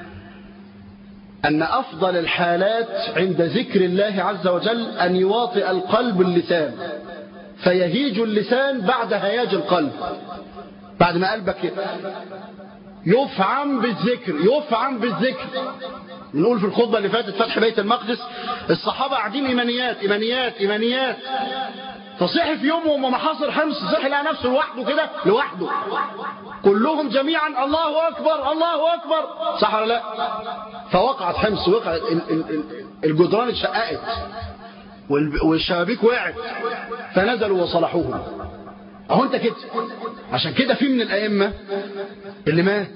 أن أفضل الحالات عند ذكر الله عز وجل أن يواطئ القلب اللسان فيهيج اللسان بعد هياج القلب بعد ما قلبك يفعم بالذكر يفعم بالذكر نقول في الخطبة اللي فاتت فتح بيت المقدس الصحابة قاعدين إيمانيات إيمانيات إيمانيات فصحي في يوم وما محاصر حمص صحي لقى نفسه لوحده كده لوحده كلهم جميعا الله أكبر الله أكبر صح ولا لا فوقعت حمص وقعت الجدران اتشققت والشبابيك وقعت فنزلوا وصلحوهم اهو انت كده عشان كده في من الائمه اللي مات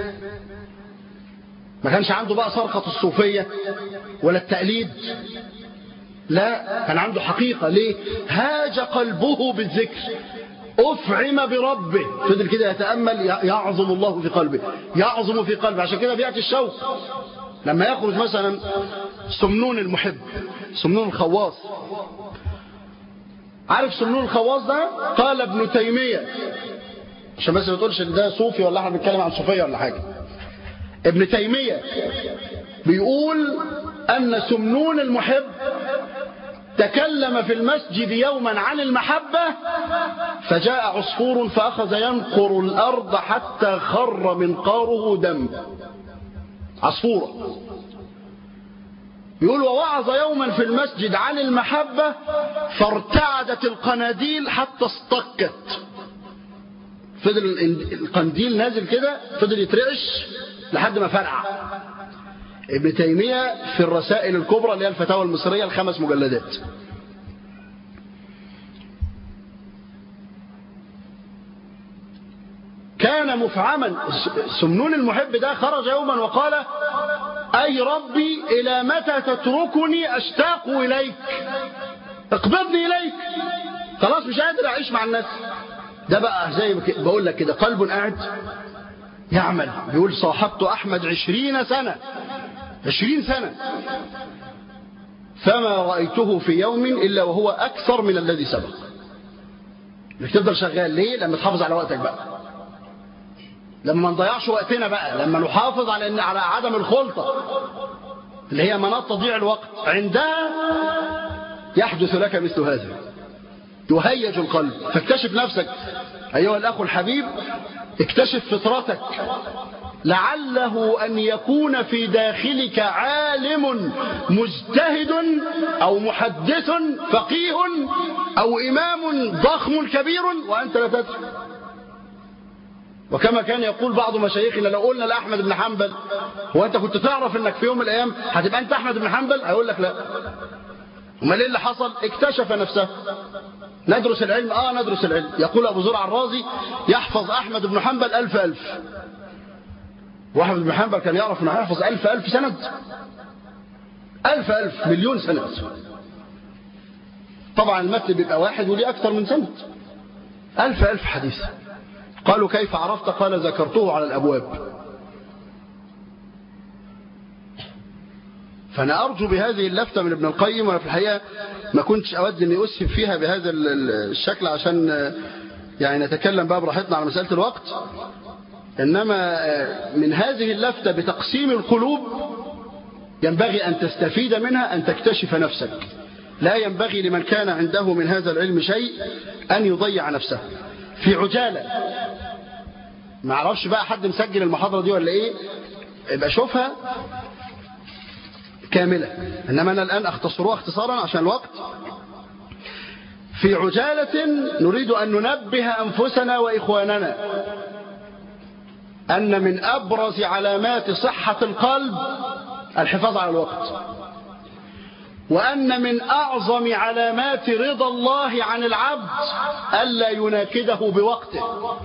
ما كانش عنده بقى صرخه الصوفيه ولا التقليد لا كان عنده حقيقه ليه هاج قلبه بالذكر أفعم بربه فضل كده يتأمل يعظم الله في قلبه يعظم في قلبه عشان كده بيأتي الشوق لما يخرج مثلا سمنون المحب سمنون الخواص عارف سمنون الخواص ده قال ابن تيمية عشان بس ما تقولش ان ده صوفي ولا احنا بنتكلم عن صوفيه ولا حاجه ابن تيميه بيقول ان سمنون المحب تكلم في المسجد يوما عن المحبة فجاء عصفور فأخذ ينقر الأرض حتى خر منقاره دم عصفورة يقول ووعظ يوما في المسجد عن المحبة فارتعدت القناديل حتى اصطكت فضل القنديل نازل كده فضل يترعش لحد ما فرقع ابن تيمية في الرسائل الكبرى اللي هي الفتاوى المصرية الخمس مجلدات كان مفعما سمنون المحب ده خرج يوما وقال أي ربي إلى متى تتركني أشتاق إليك اقبضني إليك خلاص مش قادر أعيش مع الناس ده بقى زي بقول لك كده قلب قاعد يعمل بيقول صاحبت أحمد عشرين سنة عشرين سنة فما رأيته في يوم إلا وهو أكثر من الذي سبق انك تفضل شغال ليه لما تحافظ على وقتك بقى لما ما نضيعش وقتنا بقى لما نحافظ على إن على عدم الخلطة اللي هي مناط تضييع الوقت عندها يحدث لك مثل هذا يهيج القلب فاكتشف نفسك أيها الأخ الحبيب اكتشف فطرتك لعله أن يكون في داخلك عالم مجتهد أو محدث فقيه أو إمام ضخم كبير وأنت لا تدري وكما كان يقول بعض مشايخنا لو قلنا لأحمد بن حنبل هو أنت كنت تعرف أنك في يوم من الأيام هتبقى أنت أحمد بن حنبل هيقول لك لا امال ايه اللي حصل اكتشف نفسه ندرس العلم اه ندرس العلم يقول ابو زرع الرازي يحفظ احمد بن حنبل الف الف واحمد بن حنبل كان يعرف انه يحفظ الف الف سند الف الف مليون سند طبعا المتن بيبقى واحد وليه اكثر من سند الف الف حديث قالوا كيف عرفت قال ذكرته على الابواب فأنا أرجو بهذه اللفتة من ابن القيم وأنا في الحقيقة ما كنتش أود أني أسهب فيها بهذا الشكل عشان يعني نتكلم بقى براحتنا على مسألة الوقت إنما من هذه اللفتة بتقسيم القلوب ينبغي أن تستفيد منها أن تكتشف نفسك لا ينبغي لمن كان عنده من هذا العلم شيء أن يضيع نفسه في عجالة ما اعرفش بقى حد مسجل المحاضرة دي ولا إيه يبقى شوفها كاملة إنما أنا الآن أختصرها اختصارا عشان الوقت في عجالة نريد أن ننبه أنفسنا وإخواننا أن من أبرز علامات صحة القلب الحفاظ على الوقت وأن من أعظم علامات رضا الله عن العبد ألا يناكده بوقته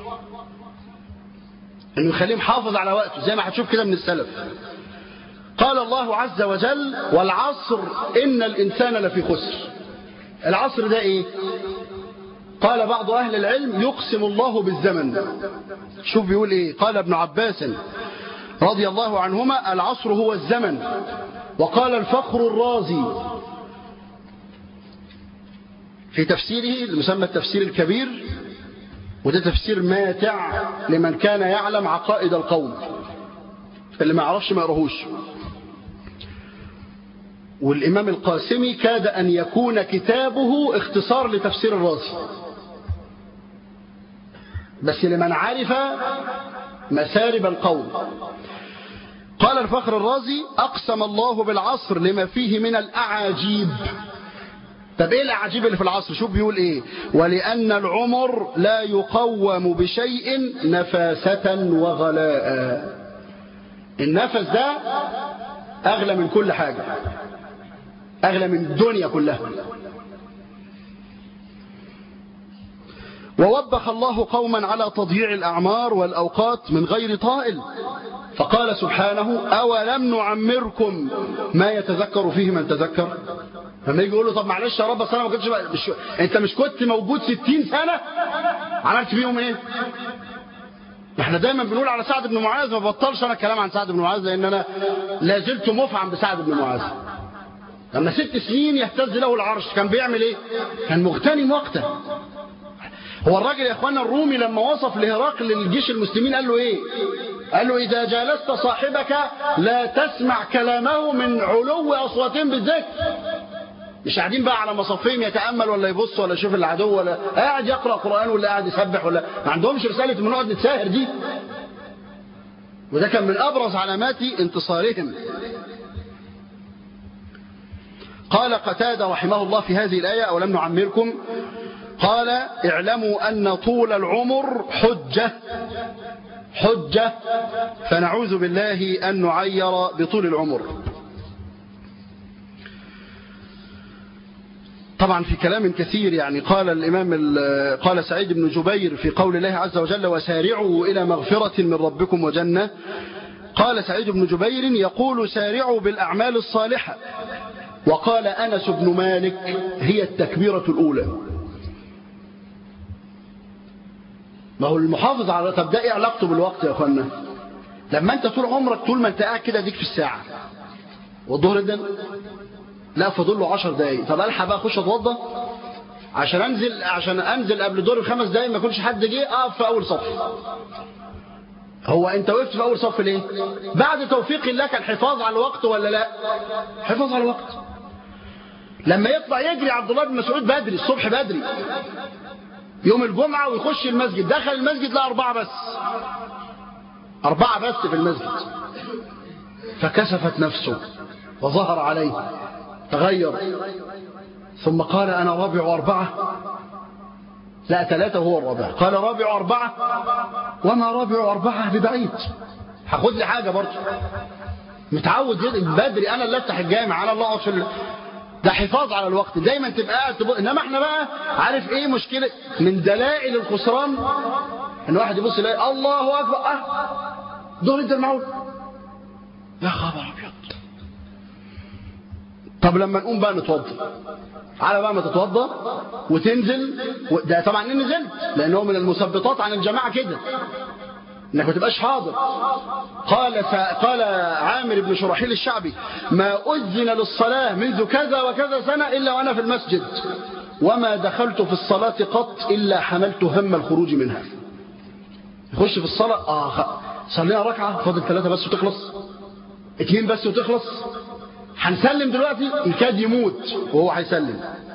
أنه يخليه محافظ على وقته زي ما هتشوف كده من السلف قال الله عز وجل والعصر إن الإنسان لفي خسر العصر ده إيه قال بعض أهل العلم يقسم الله بالزمن شوف بيقول إيه قال ابن عباس رضي الله عنهما العصر هو الزمن وقال الفخر الرازي في تفسيره المسمى التفسير الكبير وده تفسير ماتع لمن كان يعلم عقائد القوم اللي ما يعرفش ما يقراهوش والإمام القاسمي كاد أن يكون كتابه اختصار لتفسير الرازي بس لمن عرف مسارب القوم قال الفخر الرازي أقسم الله بالعصر لما فيه من الأعاجيب طب ايه الاعاجيب اللي في العصر شوف بيقول ايه ولان العمر لا يقوم بشيء نفاسة وغلاء النفس ده اغلى من كل حاجة اغلى من الدنيا كلها ووبخ الله قوما على تضييع الاعمار والاوقات من غير طائل فقال سبحانه اولم نعمركم ما يتذكر فيه من تذكر لما يجي يقول له طب معلش يا رب انا ما كنتش مش... انت مش كنت موجود 60 سنه عملت فيهم ايه احنا دايما بنقول على سعد بن معاذ ما بطلش انا الكلام عن سعد بن معاذ لان انا لا زلت مفعم بسعد بن معاذ لما ست سنين يهتز له العرش كان بيعمل ايه كان مغتنم وقته هو الراجل يا اخوانا الرومي لما وصف لهرقل للجيش المسلمين قال له ايه قال له اذا جالست صاحبك لا تسمع كلامه من علو اصواتهم بالذكر مش قاعدين بقى على مصافيهم يتامل ولا يبص ولا يشوف العدو ولا قاعد يقرا قران ولا قاعد يسبح ولا ما عندهمش رساله ان نقعد نتساهر دي وده كان من ابرز علامات انتصارهم قال قتادة رحمه الله في هذه الآية أولم نعمركم قال اعلموا أن طول العمر حجة حجة فنعوذ بالله أن نعير بطول العمر طبعا في كلام كثير يعني قال الإمام قال سعيد بن جبير في قول الله عز وجل وسارعوا إلى مغفرة من ربكم وجنة قال سعيد بن جبير يقول سارعوا بالأعمال الصالحة وقال أنس بن مالك هي التكبيرة الأولى ما هو المحافظ على طب ده ايه علاقته بالوقت يا اخوانا لما انت طول عمرك طول ما انت قاعد كده ديك في الساعه والظهر ده لا فاضل له 10 دقايق طب الحق بقى اخش اتوضى عشان انزل عشان انزل قبل دور بخمس دقايق ما يكونش حد جه اقف في اول صف هو انت وقفت في اول صف ليه بعد توفيق الله كان حفاظ على الوقت ولا لا حفاظ على الوقت لما يطلع يجري عبد الله بن مسعود بدري الصبح بدري يوم الجمعة ويخش المسجد دخل المسجد لا أربعة بس أربعة بس في المسجد فكسفت نفسه وظهر عليه تغير ثم قال أنا رابع أربعة لا ثلاثة هو الرابع قال رابع أربعة وما رابع أربعة ببعيد هاخد لي حاجة برضه متعود بدري أنا اللي أفتح الجامع أنا اللي أقعد في ده حفاظ على الوقت دايما تبقى قاعد تبص انما احنا بقى عارف ايه مشكله من دلائل الخسران ان واحد يبص يلاقي الله اكبر اه دول انت المعون يا خبر ابيض طب لما نقوم بقى نتوضى على بقى ما تتوضى وتنزل ده طبعا ان نزلت لانه من المثبطات عن الجماعه كده انك ما تبقاش حاضر قال قال عامر بن شرحيل الشعبي ما أذن للصلاة منذ كذا وكذا سنة إلا وأنا في المسجد وما دخلت في الصلاة قط إلا حملت هم الخروج منها يخش في الصلاة آه صلينا ركعة فاضل ثلاثة بس وتخلص اتنين بس وتخلص هنسلم دلوقتي يكاد يموت وهو هيسلم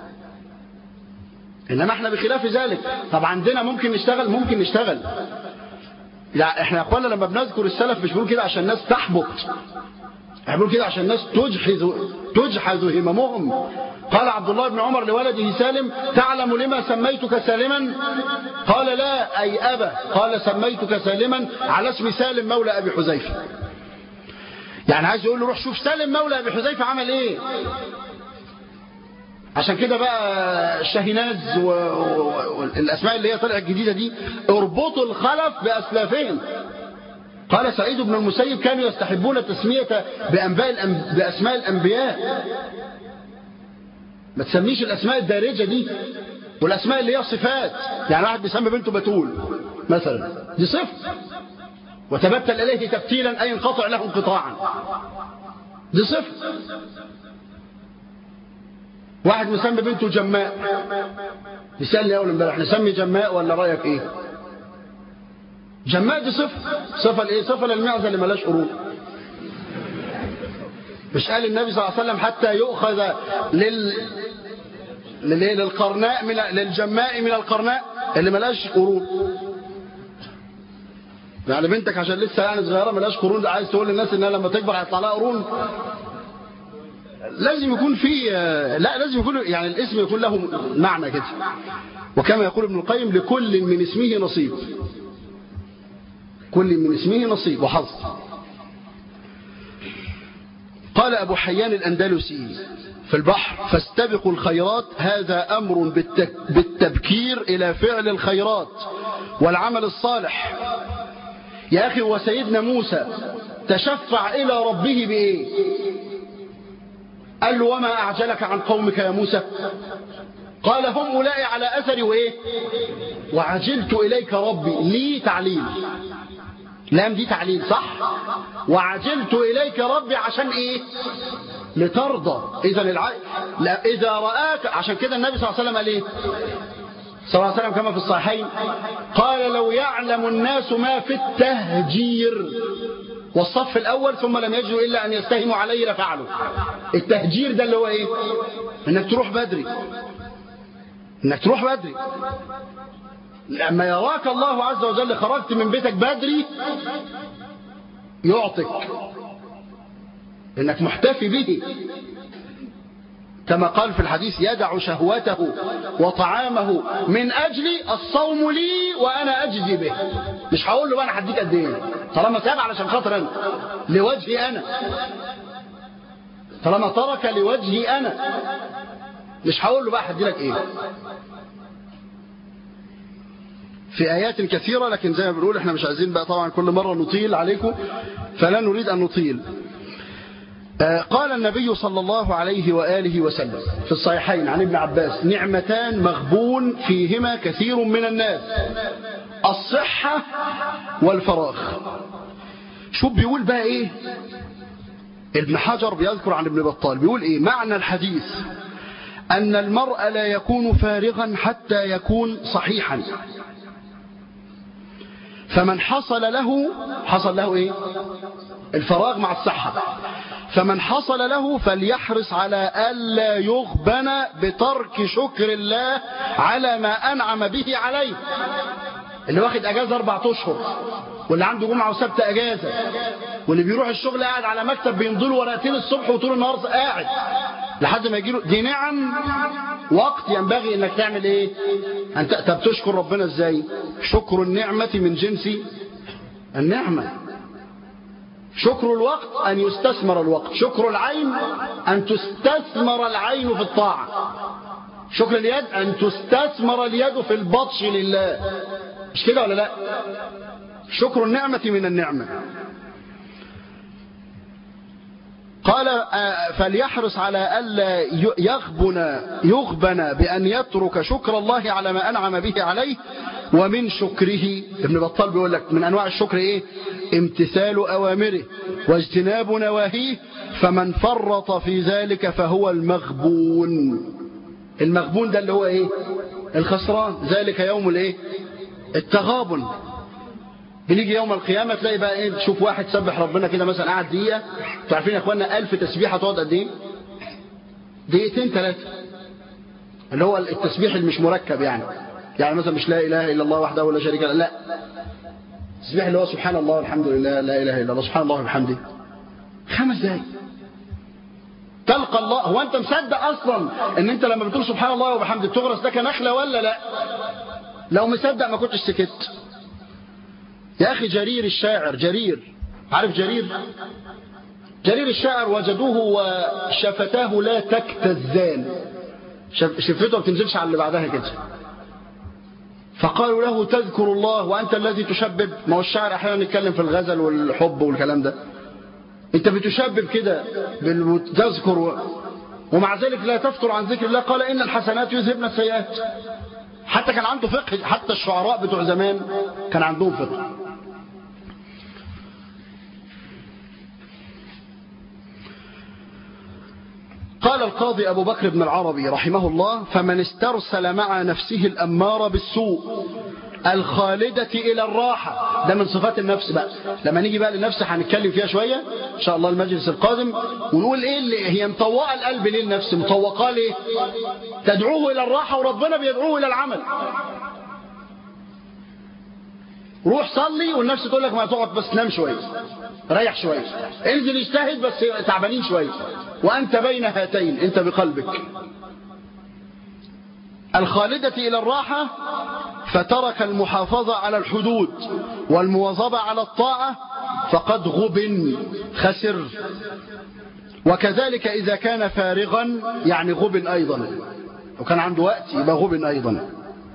إنما احنا بخلاف ذلك طب عندنا ممكن نشتغل ممكن نشتغل يعني احنا اخوانا لما بنذكر السلف مش بنقول كده عشان الناس تحبط احنا بنقول كده عشان الناس تجحز تجحز هممهم قال عبد الله بن عمر لولده سالم تعلم لما سميتك سالما قال لا أي أبا قال سميتك سالما على اسم سالم مولى أبي حذيفة يعني عايز يقول له روح شوف سالم مولى أبي حذيفة عمل ايه عشان كده بقى الشاهيناز والاسماء اللي هي طلعت جديده دي اربطوا الخلف باسلافهم قال سعيد بن المسيب كانوا يستحبون تسمية بأنباء الأنب... بأسماء الأنبياء ما تسميش الأسماء الدارجة دي والأسماء اللي هي صفات يعني واحد بيسمي بنته بتول مثلا دي صفة وتبتل إليه تبتيلا أي انقطع له انقطاعا دي صفة واحد مسمي بنته جماء بيسألني أول امبارح نسمي جماء ولا رأيك إيه جماء دي صفة صفة لإيه صفة للمعزة اللي ملاش قرون مش قال النبي صلى الله عليه وسلم حتى يؤخذ لل للإيه للقرناء من للجماء من القرناء اللي ملاش قرون يعني بنتك عشان لسه يعني صغيره ملاش قرون عايز تقول للناس انها لما تكبر هيطلع لها قرون لازم يكون في لا لازم يكون يعني الاسم يكون له معنى كده وكما يقول ابن القيم لكل من اسمه نصيب كل من اسمه نصيب وحظ قال أبو حيان الأندلسي في البحر فاستبقوا الخيرات هذا أمر بالتبكير إلى فعل الخيرات والعمل الصالح يا أخي وسيدنا موسى تشفع إلى ربه بإيه قال له وما أعجلك عن قومك يا موسى قال هم أولئك على أثري وإيه وعجلت إليك ربي لي تعليل لام دي تعليل صح وعجلت إليك ربي عشان إيه لترضى إذا الع... لا إذا رآك عشان كده النبي صلى الله عليه وسلم قال إيه صلى الله عليه وسلم كما في الصحيحين قال لو يعلم الناس ما في التهجير والصف الأول ثم لم يجدوا إلا أن يستهموا عليه لفعلوا التهجير ده اللي هو إيه إنك تروح بدري إنك تروح بدري لما يراك الله عز وجل خرجت من بيتك بدري يعطك إنك محتفي به كما قال في الحديث يدع شهوته وطعامه من أجل الصوم لي وأنا أجزي به مش هقول له بقى أنا هديك قد إيه طالما ساب علشان خاطر أنا لوجهي أنا طالما ترك لوجهي أنا مش هقول له بقى هدي لك إيه في آيات كثيرة لكن زي ما بنقول احنا مش عايزين بقى طبعا كل مرة نطيل عليكم فلا نريد أن نطيل قال النبي صلى الله عليه وآله وسلم في الصحيحين عن ابن عباس نعمتان مغبون فيهما كثير من الناس الصحة والفراغ شو بيقول بقى ايه ابن حجر بيذكر عن ابن بطال بيقول ايه معنى الحديث أن المرء لا يكون فارغا حتى يكون صحيحا فمن حصل له حصل له ايه الفراغ مع الصحة فمن حصل له فليحرص على ألا يغبن بترك شكر الله على ما أنعم به عليه اللي واخد أجازة أربع أشهر واللي عنده جمعة وسبت أجازة واللي بيروح الشغل قاعد على مكتب بيمضي له ورقتين الصبح وطول النهار قاعد لحد ما يجيله دي نعم وقت ينبغي انك تعمل ايه انت طب تشكر ربنا ازاي شكر النعمة من جنس النعمة شكر الوقت أن يستثمر الوقت شكر العين أن تستثمر العين في الطاعة شكر اليد أن تستثمر اليد في البطش لله مش كده ولا لا شكر النعمة من النعمة قال فليحرص على ألا يغبن يغبن بأن يترك شكر الله على ما أنعم به عليه ومن شكره ابن بطال بيقول لك من أنواع الشكر إيه امتثال أوامره واجتناب نواهيه فمن فرط في ذلك فهو المغبون المغبون ده اللي هو إيه الخسران ذلك يوم الإيه التغابن بنيجي يوم القيامة تلاقي بقى ايه تشوف واحد سبح ربنا كده مثلا قعد دقيقة انتوا عارفين يا اخوانا ألف تسبيحة تقعد قد ايه؟ دقيقتين ثلاثة اللي هو التسبيح اللي مش مركب يعني يعني مثلا مش لا إله إلا الله وحده ولا شريك له لا التسبيح اللي هو سبحان الله والحمد لله لا إله إلا الله سبحان الله وبحمده خمس دقايق تلقى الله هو انت مصدق اصلا ان انت لما بتقول سبحان الله وبحمده بتغرس لك نخله ولا لا لو مصدق ما كنتش سكت يا أخي جرير الشاعر جرير عارف جرير جرير الشاعر وجدوه وشفتاه لا تكتزان شفته ما بتنزلش على اللي بعدها كده فقالوا له تذكر الله وأنت الذي تشبب ما هو الشاعر أحيانا يتكلم في الغزل والحب والكلام ده أنت بتشبب كده تذكر ومع ذلك لا تفتر عن ذكر الله قال إن الحسنات يذهبن السيئات حتى كان عنده فقه حتى الشعراء بتوع زمان كان عندهم فقه قال القاضي أبو بكر بن العربي رحمه الله فمن استرسل مع نفسه الأمارة بالسوء الخالدة إلى الراحة ده من صفات النفس بقى لما نيجي بقى للنفس هنتكلم فيها شوية إن شاء الله المجلس القادم ونقول إيه اللي هي مطوقة القلب ليه النفس مطوقة ليه تدعوه إلى الراحة وربنا بيدعوه إلى العمل روح صلي والنفس تقول لك ما تقعد بس نام شوية ريح شوية انزل اجتهد بس تعبانين شوية وأنت بين هاتين أنت بقلبك الخالدة إلى الراحة فترك المحافظة على الحدود والمواظبة على الطاعة فقد غبن خسر وكذلك إذا كان فارغا يعني غبن أيضا وكان عنده وقت يبقى غبن أيضا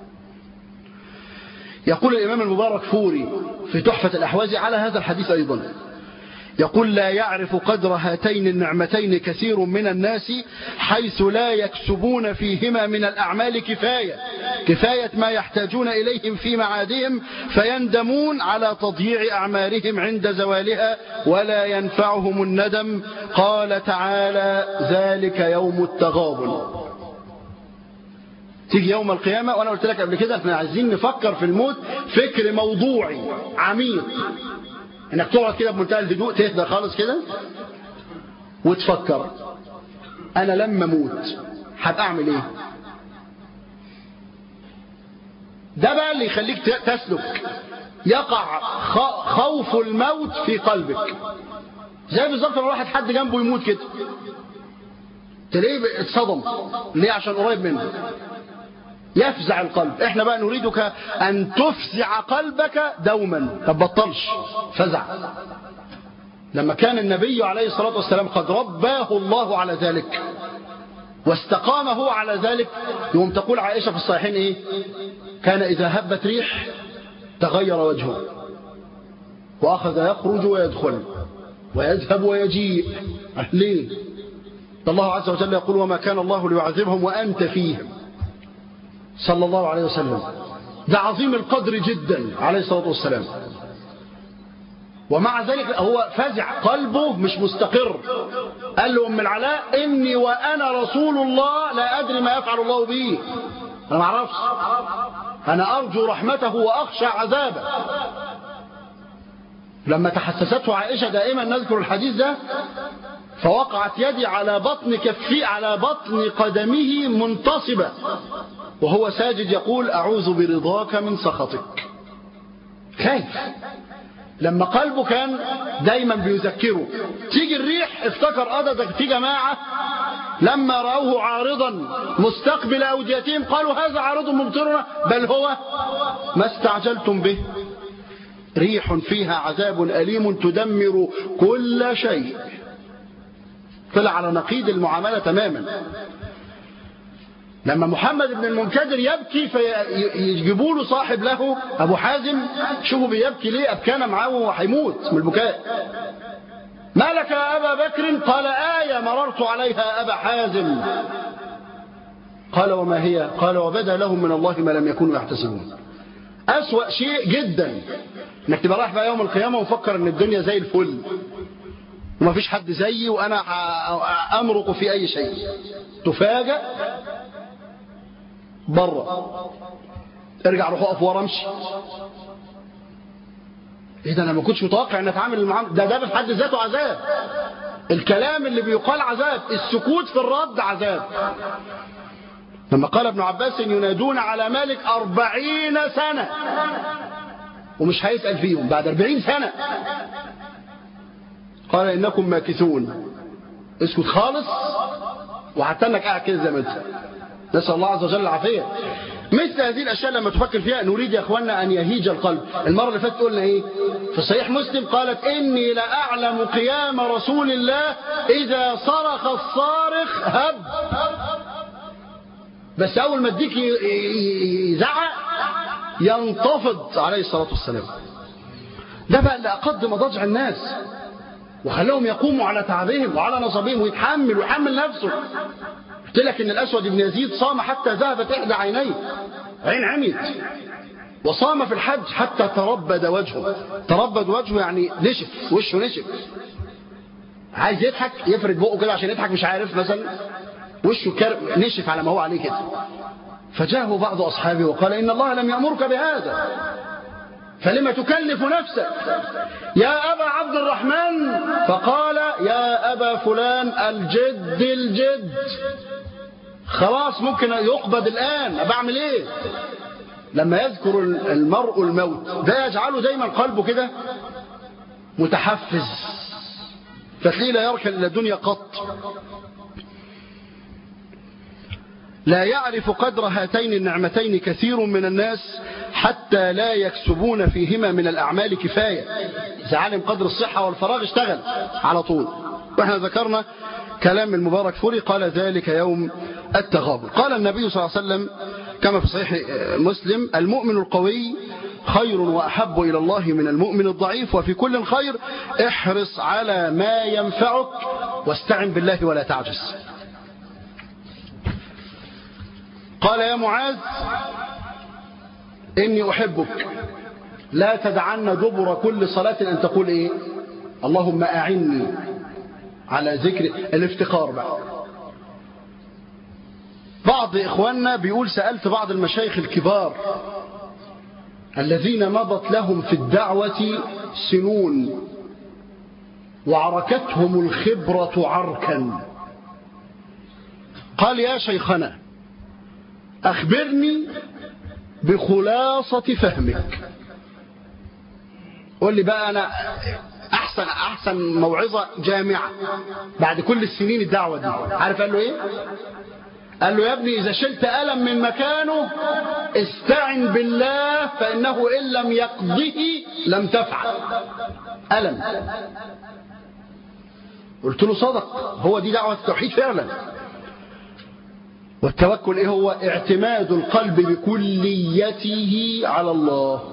يقول الإمام المبارك فوري في تحفة الأحوازي على هذا الحديث أيضا يقول لا يعرف قدر هاتين النعمتين كثير من الناس حيث لا يكسبون فيهما من الأعمال كفاية كفاية ما يحتاجون إليهم في معادهم فيندمون على تضييع أعمالهم عند زوالها ولا ينفعهم الندم قال تعالى ذلك يوم التغابن تيجي يوم القيامة وأنا قلت لك قبل كده احنا عايزين نفكر في الموت فكر موضوعي عميق انك تقعد كده بمنتهى الهدوء تهدى خالص كده وتفكر انا لما اموت هبقى اعمل ايه ده بقى اللي يخليك تسلك يقع خوف الموت في قلبك زي بالظبط لما واحد حد جنبه يموت كده تلاقيه اتصدم ليه عشان قريب منه يفزع القلب احنا بقى نريدك ان تفزع قلبك دوما طب بطلش فزع لما كان النبي عليه الصلاة والسلام قد رباه الله على ذلك واستقام هو على ذلك يوم تقول عائشة في الصحيحين ايه كان اذا هبت ريح تغير وجهه واخذ يخرج ويدخل ويذهب ويجيء ليه الله عز وجل يقول وما كان الله ليعذبهم وأنت فيهم صلى الله عليه وسلم ده عظيم القدر جدا عليه الصلاة والسلام ومع ذلك هو فزع قلبه مش مستقر قال له أم العلاء إني وأنا رسول الله لا أدري ما يفعل الله بي أنا ما اعرفش أنا أرجو رحمته وأخشى عذابه لما تحسسته عائشة دائما نذكر الحديث ده فوقعت يدي على بطن كفي على بطن قدمه منتصبة وهو ساجد يقول أعوذ برضاك من سخطك خايف لما قلبه كان دايما بيذكره تيجي الريح افتكر قضتك في جماعة لما رأوه عارضا مستقبل أوديتهم قالوا هذا عارض ممطرنا بل هو ما استعجلتم به ريح فيها عذاب أليم تدمر كل شيء طلع على نقيض المعاملة تماما لما محمد بن المنكدر يبكي فيجيبوا له صاحب له أبو حازم شوفوا بيبكي ليه أبكانا معاه وهيموت من البكاء ما لك يا أبا بكر قال آية مررت عليها أبا حازم قال وما هي قال وبدا لهم من الله ما لم يكونوا يحتسبون أسوأ شيء جدا انك تبقى رايح بقى يوم القيامة ومفكر ان الدنيا زي الفل وما فيش حد زيي وانا امرق في اي شيء تفاجأ بره ارجع روح اقف ورا امشي ايه ده انا ما كنتش متوقع ان اتعامل معاه ده ده في حد ذاته عذاب الكلام اللي بيقال عذاب السكوت في الرد عذاب لما قال ابن عباس ينادون على مالك أربعين سنة ومش هيسأل فيهم بعد أربعين سنة قال إنكم ماكثون اسكت خالص وحتى انك قاعد كده زي ما انت نسأل الله عز وجل العافية مثل هذه الأشياء لما تفكر فيها نريد يا أخوانا أن يهيج القلب المرة اللي فاتت قلنا إيه في صحيح مسلم قالت إني لأعلم قيام رسول الله إذا صرخ الصارخ هب بس أول ما اديك يزعق ينتفض عليه الصلاة والسلام ده بقى اللي أقد مضاجع الناس وخلاهم يقوموا على تعبهم وعلى نصبهم ويتحمل ويحمل نفسه قلت لك ان الاسود بن يزيد صام حتى ذهبت احدى عينيه عين عميت وصام في الحج حتى تربد وجهه تربد وجهه يعني نشف وشه نشف عايز يضحك يفرد بقه كده عشان يضحك مش عارف مثلا وشه كر... نشف على ما هو عليه كده فجاءه بعض اصحابه وقال ان الله لم يامرك بهذا فلما تكلف نفسك يا أبا عبد الرحمن فقال يا أبا فلان الجد الجد خلاص ممكن يقبض الآن أبا أعمل إيه لما يذكر المرء الموت ده يجعله دايما قلبه كده متحفز فتلاقيه لا يركن إلى الدنيا قط لا يعرف قدر هاتين النعمتين كثير من الناس حتى لا يكسبون فيهما من الأعمال كفاية إذا علم قدر الصحة والفراغ اشتغل على طول وإحنا ذكرنا كلام المبارك فوري قال ذلك يوم التغابن قال النبي صلى الله عليه وسلم كما في صحيح مسلم المؤمن القوي خير وأحب إلى الله من المؤمن الضعيف وفي كل خير احرص على ما ينفعك واستعن بالله ولا تعجز قال يا معاذ إني أحبك لا تدعن دبر كل صلاة أن تقول إيه اللهم أعني على ذكر الافتقار بقى بعض إخواننا بيقول سألت بعض المشايخ الكبار الذين مضت لهم في الدعوة سنون وعركتهم الخبرة عركا قال يا شيخنا أخبرني بخلاصة فهمك قول لي بقى أنا أحسن أحسن موعظة جامعة بعد كل السنين الدعوة دي عارف قال له إيه قال له يا ابني إذا شلت ألم من مكانه استعن بالله فإنه إن لم يقضه لم تفعل ألم قلت له صدق هو دي دعوة التوحيد فعلا والتوكل إيه هو اعتماد القلب بكليته على الله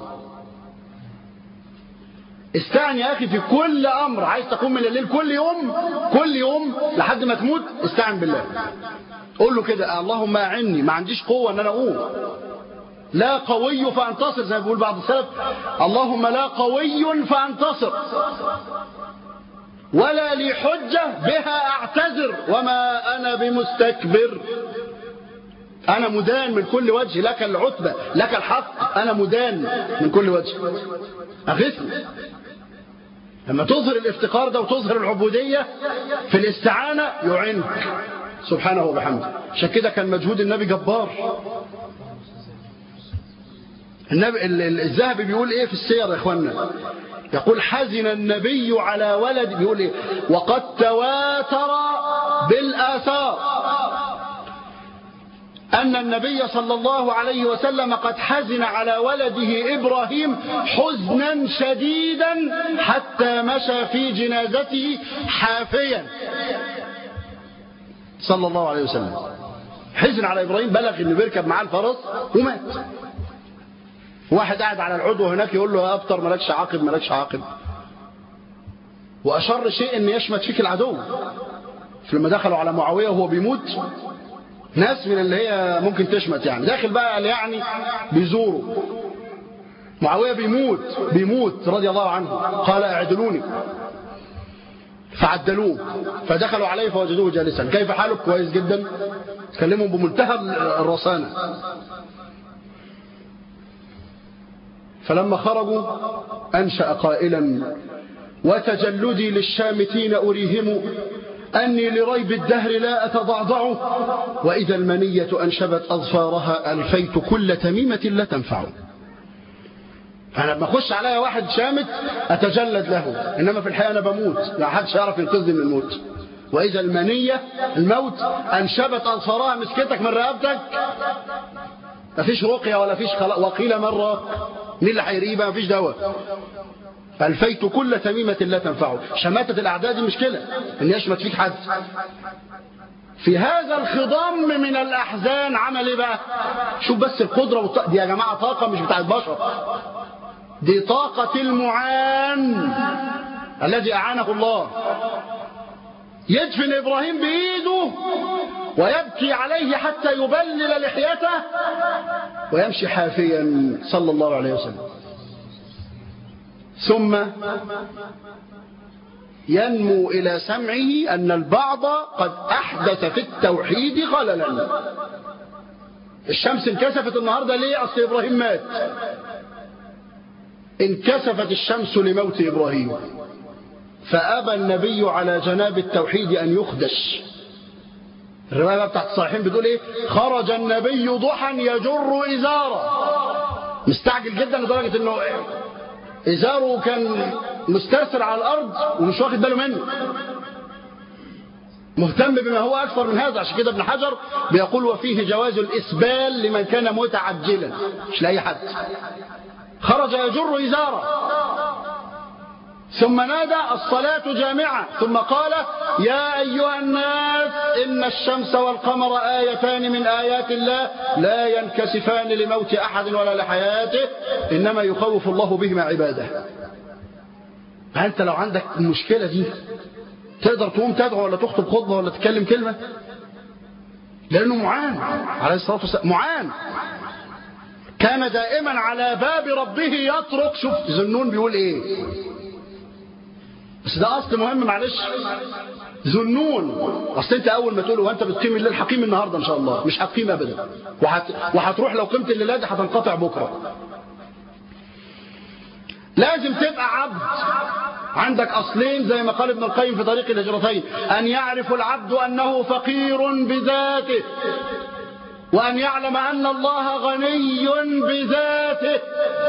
استعن يا أخي في كل أمر عايز تقوم من الليل كل يوم كل يوم لحد ما تموت استعن بالله قول له كده اللهم أعني ما عنديش قوة أن أنا أقوم لا قوي فأنتصر زي ما بيقول بعض السلف اللهم لا قوي فأنتصر ولا لي حجة بها أعتذر وما أنا بمستكبر أنا مدان من كل وجه لك العتبة لك الحق أنا مدان من كل وجه أغثني لما تظهر الافتقار ده وتظهر العبودية في الاستعانة يعنك سبحانه وبحمده عشان كده كان مجهود النبي جبار النبي الذهبي بيقول ايه في السير يا اخوانا يقول حزن النبي على ولد بيقول ايه وقد تواتر بالاثار أن النبي صلى الله عليه وسلم قد حزن على ولده إبراهيم حزنا شديدا حتى مشى في جنازته حافيا صلى الله عليه وسلم حزن على إبراهيم بلغ أنه بيركب معاه الفرس ومات واحد قاعد على العدو هناك يقول له يا أبطر مالكش عاقب مالكش عاقب وأشر شيء أن يشمت فيك العدو فلما دخلوا على معاوية وهو بيموت ناس من اللي هي ممكن تشمت يعني داخل بقى قال يعني بيزوروا معاوية بيموت بيموت رضي الله عنه قال اعدلوني فعدلوه فدخلوا عليه فوجدوه جالسا كيف حالك كويس جدا كلمهم بمنتهى الرصانة فلما خرجوا أنشأ قائلا وتجلدي للشامتين أريهم أني لريب الدهر لا أتضعضع وإذا المنية أنشبت أظفارها ألفيت كل تميمة لا تنفع أنا لما أخش عليا واحد شامت أتجلد له إنما في الحقيقة أنا بموت لا حدش يعرف ينقذني من الموت وإذا المنية الموت أنشبت أظفارها مسكتك من رقبتك مفيش رقية ولا فيش خلاء وقيل مرة مين اللي هيريبها مفيش دواء ألفيت كل تميمة لا تنفعه شماتة الأعداء دي مشكلة إن يشمت فيك حد في هذا الخضم من الأحزان عمل إيه بقى شوف بس القدرة والط... دي يا جماعة طاقة مش بتاعت بشر دي طاقة المعان الذي أعانه الله يدفن إبراهيم بإيده ويبكي عليه حتى يبلل لحيته ويمشي حافيا صلى الله عليه وسلم ثم ينمو إلى سمعه أن البعض قد أحدث في التوحيد خللا الشمس انكسفت النهاردة ليه أصل إبراهيم مات انكسفت الشمس لموت إبراهيم فأبى النبي على جناب التوحيد أن يخدش الرواية بتاعت الصحيحين بتقول إيه خرج النبي ضحى يجر إزارة مستعجل جدا لدرجة أنه إزاره كان مسترسل على الأرض ومش واخد باله منه مهتم بما هو أكثر من هذا عشان كده ابن حجر بيقول وفيه جواز الإسبال لمن كان متعجلا مش لأي حد خرج يجر إزاره ثم نادى الصلاة جامعة ثم قال يا أيها الناس إن الشمس والقمر آيتان من آيات الله لا ينكسفان لموت أحد ولا لحياته إنما يخوف الله بهما عباده أنت لو عندك المشكلة دي تقدر تقوم تدعو ولا تخطب خطبة ولا تتكلم كلمة لأنه معان عليه الصلاة والسلام معان كان دائما على باب ربه يطرق شوف ذنون بيقول ايه بس ده أصل مهم معلش ذنون اصل انت اول ما تقول وانت بتقيم الليل حقيم النهارده ان شاء الله مش هتقيم ابدا وحت... وهتروح لو قمت الليله دي هتنقطع بكره لازم تبقى عبد عندك اصلين زي ما قال ابن القيم في طريق الهجرتين ان يعرف العبد انه فقير بذاته وان يعلم ان الله غني بذاته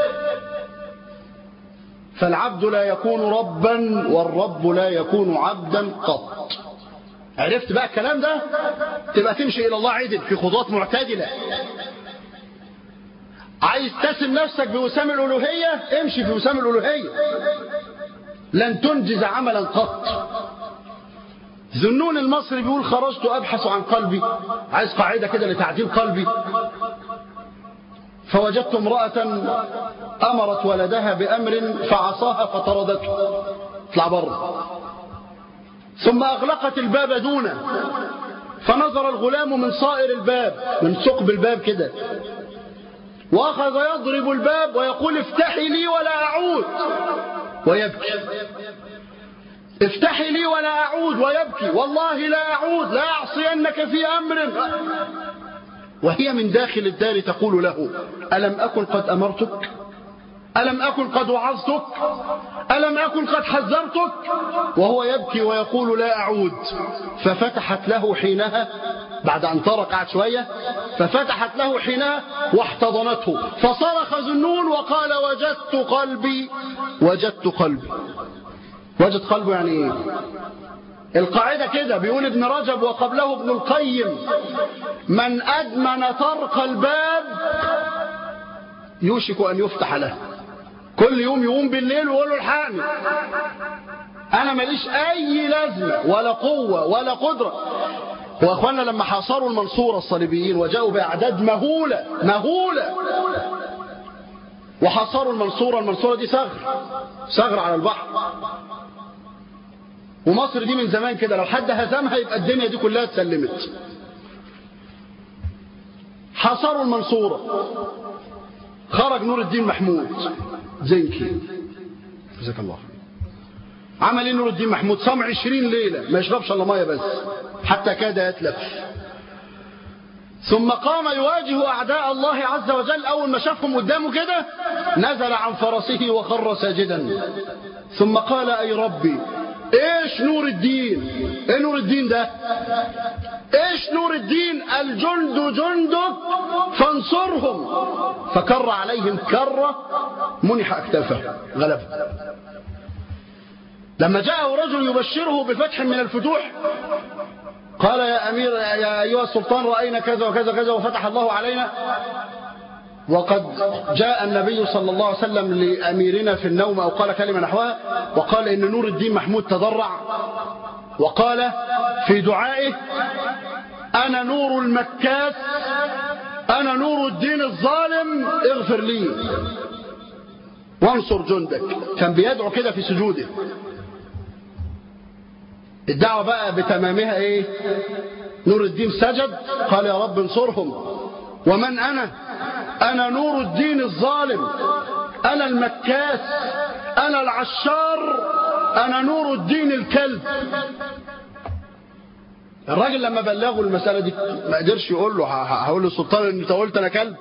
فالعبد لا يكون ربا والرب لا يكون عبدا قط عرفت بقى الكلام ده تبقى تمشي الى الله عدل في خطوات معتدله عايز تسم نفسك بوسام الالوهيه امشي في وسام الالوهيه لن تنجز عملا قط ذنون المصري بيقول خرجت ابحث عن قلبي عايز قاعده كده لتعديل قلبي فوجدت امرأة أمرت ولدها بأمر فعصاها فطردته اطلع بره ثم أغلقت الباب دونه فنظر الغلام من صائر الباب من ثقب الباب كده وأخذ يضرب الباب ويقول افتحي لي ولا أعود ويبكي افتحي لي ولا أعود ويبكي والله لا أعود لا أعصينك في أمر وهي من داخل الدار تقول له ألم أكن قد أمرتك ألم أكن قد وعظتك ألم أكن قد حذرتك وهو يبكي ويقول لا أعود ففتحت له حينها بعد أن طرق قعد شوية ففتحت له حينها واحتضنته فصرخ ذنون وقال وجدت قلبي وجدت قلبي وجد قلبه يعني ايه القاعدة كده بيقول ابن رجب وقبله ابن القيم من أدمن طرق الباب يوشك أن يفتح له كل يوم يقوم بالليل ويقول له الحقني أنا ماليش أي لازمة ولا قوة ولا قدرة وأخوانا لما حاصروا المنصورة الصليبيين وجاءوا بأعداد مهولة مهولة وحاصروا المنصورة المنصورة دي ثغر ثغر على البحر ومصر دي من زمان كده لو حد هزمها يبقى الدنيا دي كلها اتسلمت حاصروا المنصورة خرج نور الدين محمود زنكي جزاك الله عمل ايه نور الدين محمود صام عشرين ليلة ما يشربش الا ميه بس حتى كاد يتلف ثم قام يواجه أعداء الله عز وجل أول ما شافهم قدامه كده نزل عن فرسه وخر ساجدا ثم قال أي ربي ايش نور الدين ايه نور الدين ده ايش نور الدين الجند جندك فانصرهم فكر عليهم كرة منح اكتافه غلبه لما جاءه رجل يبشره بفتح من الفتوح قال يا أمير يا أيها السلطان رأينا كذا وكذا كذا وفتح الله علينا وقد جاء النبي صلى الله عليه وسلم لأميرنا في النوم أو قال كلمة نحوها وقال إن نور الدين محمود تضرع وقال في دعائه أنا نور المكاس أنا نور الدين الظالم اغفر لي وانصر جندك كان بيدعو كده في سجوده الدعوة بقى بتمامها ايه نور الدين سجد قال يا رب انصرهم ومن انا انا نور الدين الظالم انا المكاس انا العشار انا نور الدين الكلب الراجل لما بلغوا المسألة دي ما قدرش يقول له هقول للسلطان ان انت قلت انا كلب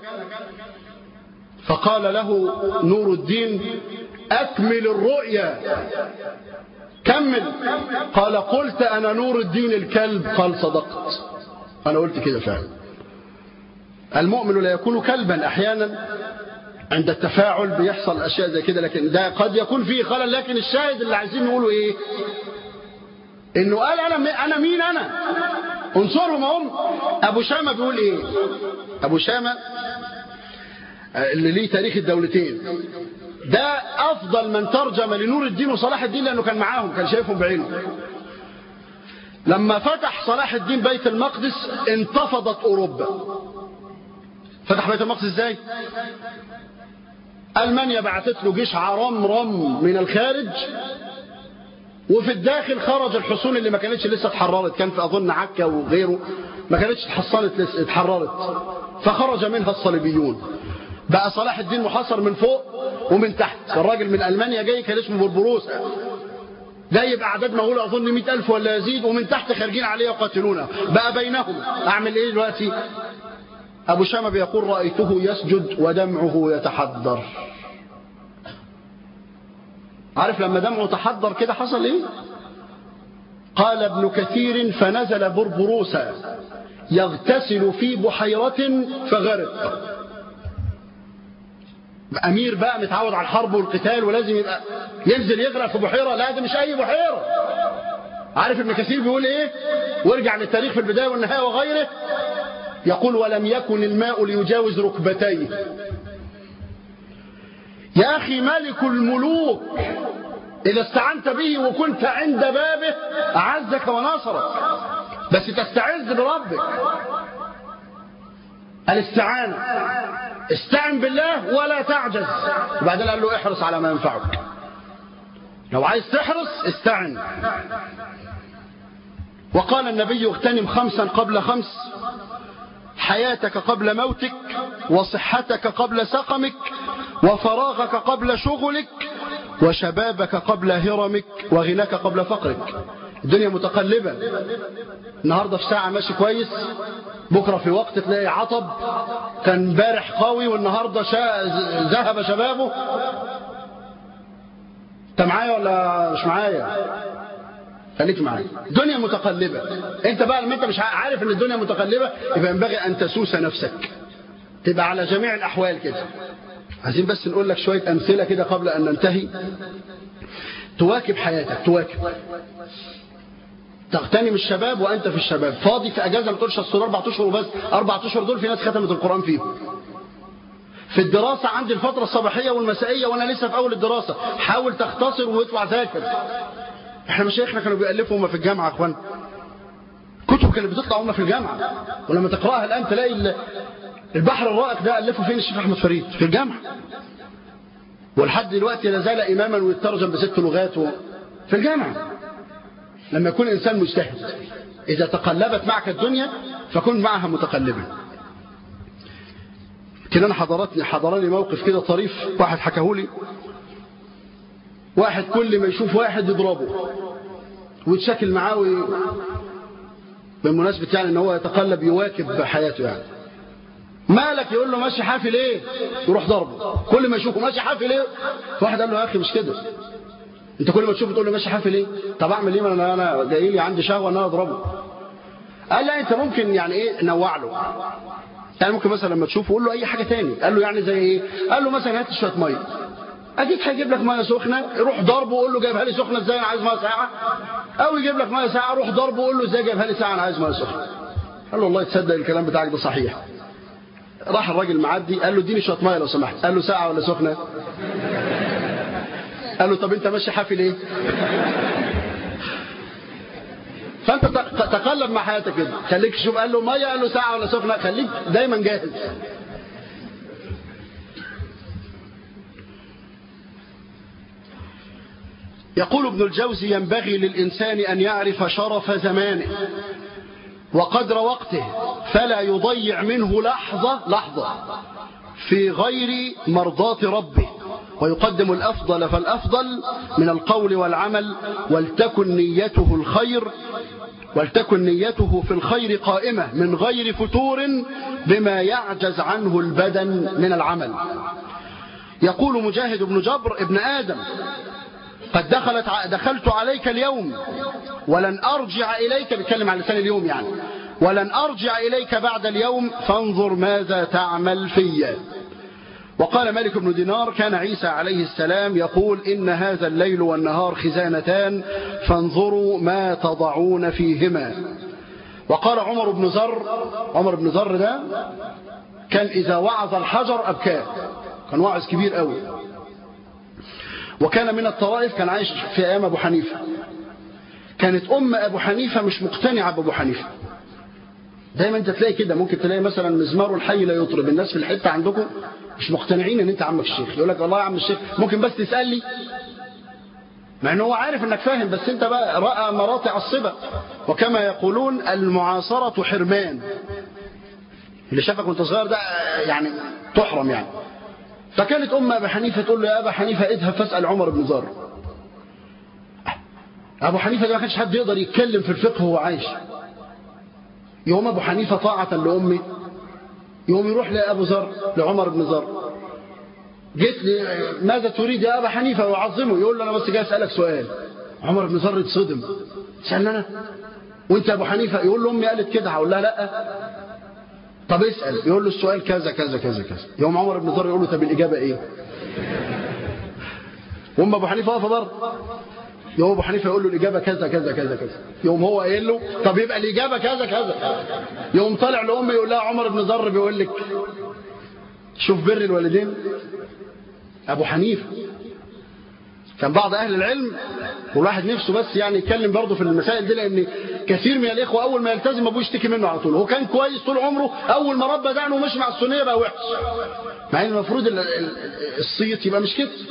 فقال له نور الدين اكمل الرؤيا كمل قال قلت أنا نور الدين الكلب قال صدقت أنا قلت كده فعلا المؤمن لا يكون كلبا أحيانا عند التفاعل بيحصل أشياء زي كده لكن ده قد يكون فيه خلل لكن الشاهد اللي عايزين نقوله إيه إنه قال أنا أنا مين أنا انصرهم هم أبو شامة بيقول إيه أبو شامة اللي ليه تاريخ الدولتين ده أفضل من ترجم لنور الدين وصلاح الدين لأنه كان معاهم كان شايفهم بعينه لما فتح صلاح الدين بيت المقدس انتفضت أوروبا فتح بيت المقدس ازاي ألمانيا بعتت له جيش عرام رم من الخارج وفي الداخل خرج الحصون اللي ما كانتش لسه اتحررت كان في أظن عكا وغيره ما كانتش اتحصنت لسه اتحررت فخرج منها الصليبيون بقى صلاح الدين محاصر من فوق ومن تحت الراجل من ألمانيا جاي كان اسمه بربروسا ده يبقى أعداد مهولة أظن مئة ألف ولا يزيد ومن تحت خارجين عليه يقاتلونه بقى بينهم أعمل إيه دلوقتي أبو شامة بيقول رأيته يسجد ودمعه يتحضر عارف لما دمعه تحضر كده حصل إيه قال ابن كثير فنزل بربروسا يغتسل في بحيرة فغرق أمير بقى متعود على الحرب والقتال ولازم يبقى ينزل يغرق في بحيرة لا ده مش أي بحيرة عارف ابن كثير بيقول إيه وارجع للتاريخ في البداية والنهاية وغيره يقول ولم يكن الماء ليجاوز ركبتيه يا أخي ملك الملوك إذا استعنت به وكنت عند بابه أعزك ونصرك بس تستعز بربك الاستعانة استعن بالله ولا تعجز وبعدين قال له احرص على ما ينفعك لو عايز تحرص استعن وقال النبي اغتنم خمسا قبل خمس حياتك قبل موتك وصحتك قبل سقمك وفراغك قبل شغلك وشبابك قبل هرمك وغناك قبل فقرك الدنيا متقلبة النهاردة في ساعة ماشي كويس بكرة في وقت تلاقي عطب كان بارح قوي والنهاردة شا... ذهب شبابه انت معايا ولا مش معايا خليك معايا الدنيا متقلبة انت بقى لما انت مش عارف ان الدنيا متقلبة يبقى ينبغي ان تسوس نفسك تبقى على جميع الاحوال كده عايزين بس نقول لك شوية امثلة كده قبل ان ننتهي تواكب حياتك تواكب تغتنم الشباب وانت في الشباب فاضي في اجازه ما تقولش اصل اربع اشهر وبس اربع اشهر دول في ناس ختمت القران فيهم في الدراسة عندي الفترة الصباحية والمسائية وأنا لسه في أول الدراسة حاول تختصر واطلع ذاكر احنا مشايخنا كانوا بيألفوا هم في الجامعة يا اخوان كتب كانت بتطلع هم في الجامعة ولما تقرأها الآن تلاقي البحر الرائق ده ألفه فين الشيخ أحمد فريد في الجامعة ولحد دلوقتي لا زال إماما ويترجم بست لغات في الجامعة لما يكون إنسان مجتهد إذا تقلبت معك الدنيا فكن معها متقلبا كده أنا حضرتني حضرني موقف كده طريف واحد حكاهولي واحد كل ما يشوف واحد يضربه ويتشكل معاه وي... بالمناسبة يعني ان هو يتقلب يواكب حياته يعني مالك يقول له ماشي حافي ليه يروح ضربه كل ما يشوفه ماشي حافي ليه واحد قال له يا اخي مش كده انت كل ما تشوفه تقول له ماشي حافي ليه طب اعمل ايه ما انا انا جاي لي عندي شهوه ان انا اضربه قال لا انت ممكن يعني ايه نوع له يعني ممكن مثلا لما تشوفه قول له اي حاجه تاني قال له يعني زي ايه قال له مثلا هات شويه ميه اكيد هيجيب لك ميه سخنه روح ضربه وقول له جايبها لي سخنه ازاي انا عايز ميه ساقعه او يجيب لك ميه ساقعه روح ضربه وقول له ازاي جايبها لي ساقعه انا عايز ميه سخنه قال له والله تصدق الكلام بتاعك ده صحيح راح الراجل معدي قال له اديني شويه ميه لو سمحت قال له ساقعه ولا سخنه قال له طب انت ماشي حافي ليه فانت تقلب مع حياتك كده خليك شوف قال له ميه قال له ساعه ولا سخنه خليك دايما جاهز يقول ابن الجوزي ينبغي للإنسان أن يعرف شرف زمانه وقدر وقته فلا يضيع منه لحظة لحظة في غير مرضاة ربه ويقدم الأفضل فالأفضل من القول والعمل ولتكن نيته الخير ولتكن نيته في الخير قائمة من غير فتور بما يعجز عنه البدن من العمل يقول مجاهد بن جبر ابن آدم قد دخلت دخلت عليك اليوم ولن أرجع إليك بيتكلم على لسان اليوم يعني ولن أرجع إليك بعد اليوم فانظر ماذا تعمل فيا وقال مالك بن دينار كان عيسى عليه السلام يقول إن هذا الليل والنهار خزانتان فانظروا ما تضعون فيهما وقال عمر بن زر عمر بن زر ده كان إذا وعظ الحجر أبكاه كان واعظ كبير قوي وكان من الطوائف كان عايش في أيام أبو حنيفة كانت أم أبو حنيفة مش مقتنعة بأبو حنيفة دايما انت تلاقي كده ممكن تلاقي مثلا مزمار الحي لا يطرب الناس في الحته عندكم مش مقتنعين ان انت عمك الشيخ يقول لك والله يا عم الشيخ ممكن بس تسال لي مع ان هو عارف انك فاهم بس انت بقى راى مراتع الصبا وكما يقولون المعاصره حرمان اللي شافك وانت صغير ده يعني تحرم يعني فكانت ام ابي حنيفه تقول له يا ابا حنيفه اذهب فاسال عمر بن زار أبو حنيفة ده ما كانش حد يقدر يتكلم في الفقه وهو عايش يوم أبو حنيفة طاعة لأمه يوم يروح لأبو ذر لعمر بن ذر جيت لي ماذا تريد يا أبا حنيفة ويعظمه يقول له أنا بس جاي أسألك سؤال عمر بن ذر اتصدم سألنا أنا وانت أبو حنيفة يقول له أمي قالت كده هقول لها لا طب اسأل يقول له السؤال كذا كذا كذا كذا يوم عمر بن ذر يقول له طب الإجابة إيه وام أبو حنيفة واقفة برضه يوم ابو حنيفه يقول له الاجابه كذا كذا كذا كذا يوم هو قايل له طب يبقى الاجابه كذا كذا يوم طالع لامي يقول لها عمر بن ذر بيقول لك شوف بر الوالدين ابو حنيفه كان بعض اهل العلم والواحد نفسه بس يعني يتكلم برضه في المسائل دي لان كثير من الاخوه اول ما يلتزم ابوه يشتكي منه على طول هو كان كويس طول عمره اول ما ربى دقنه ومشي مع السنيه بقى وحش مع ان المفروض الصيت يبقى مش كده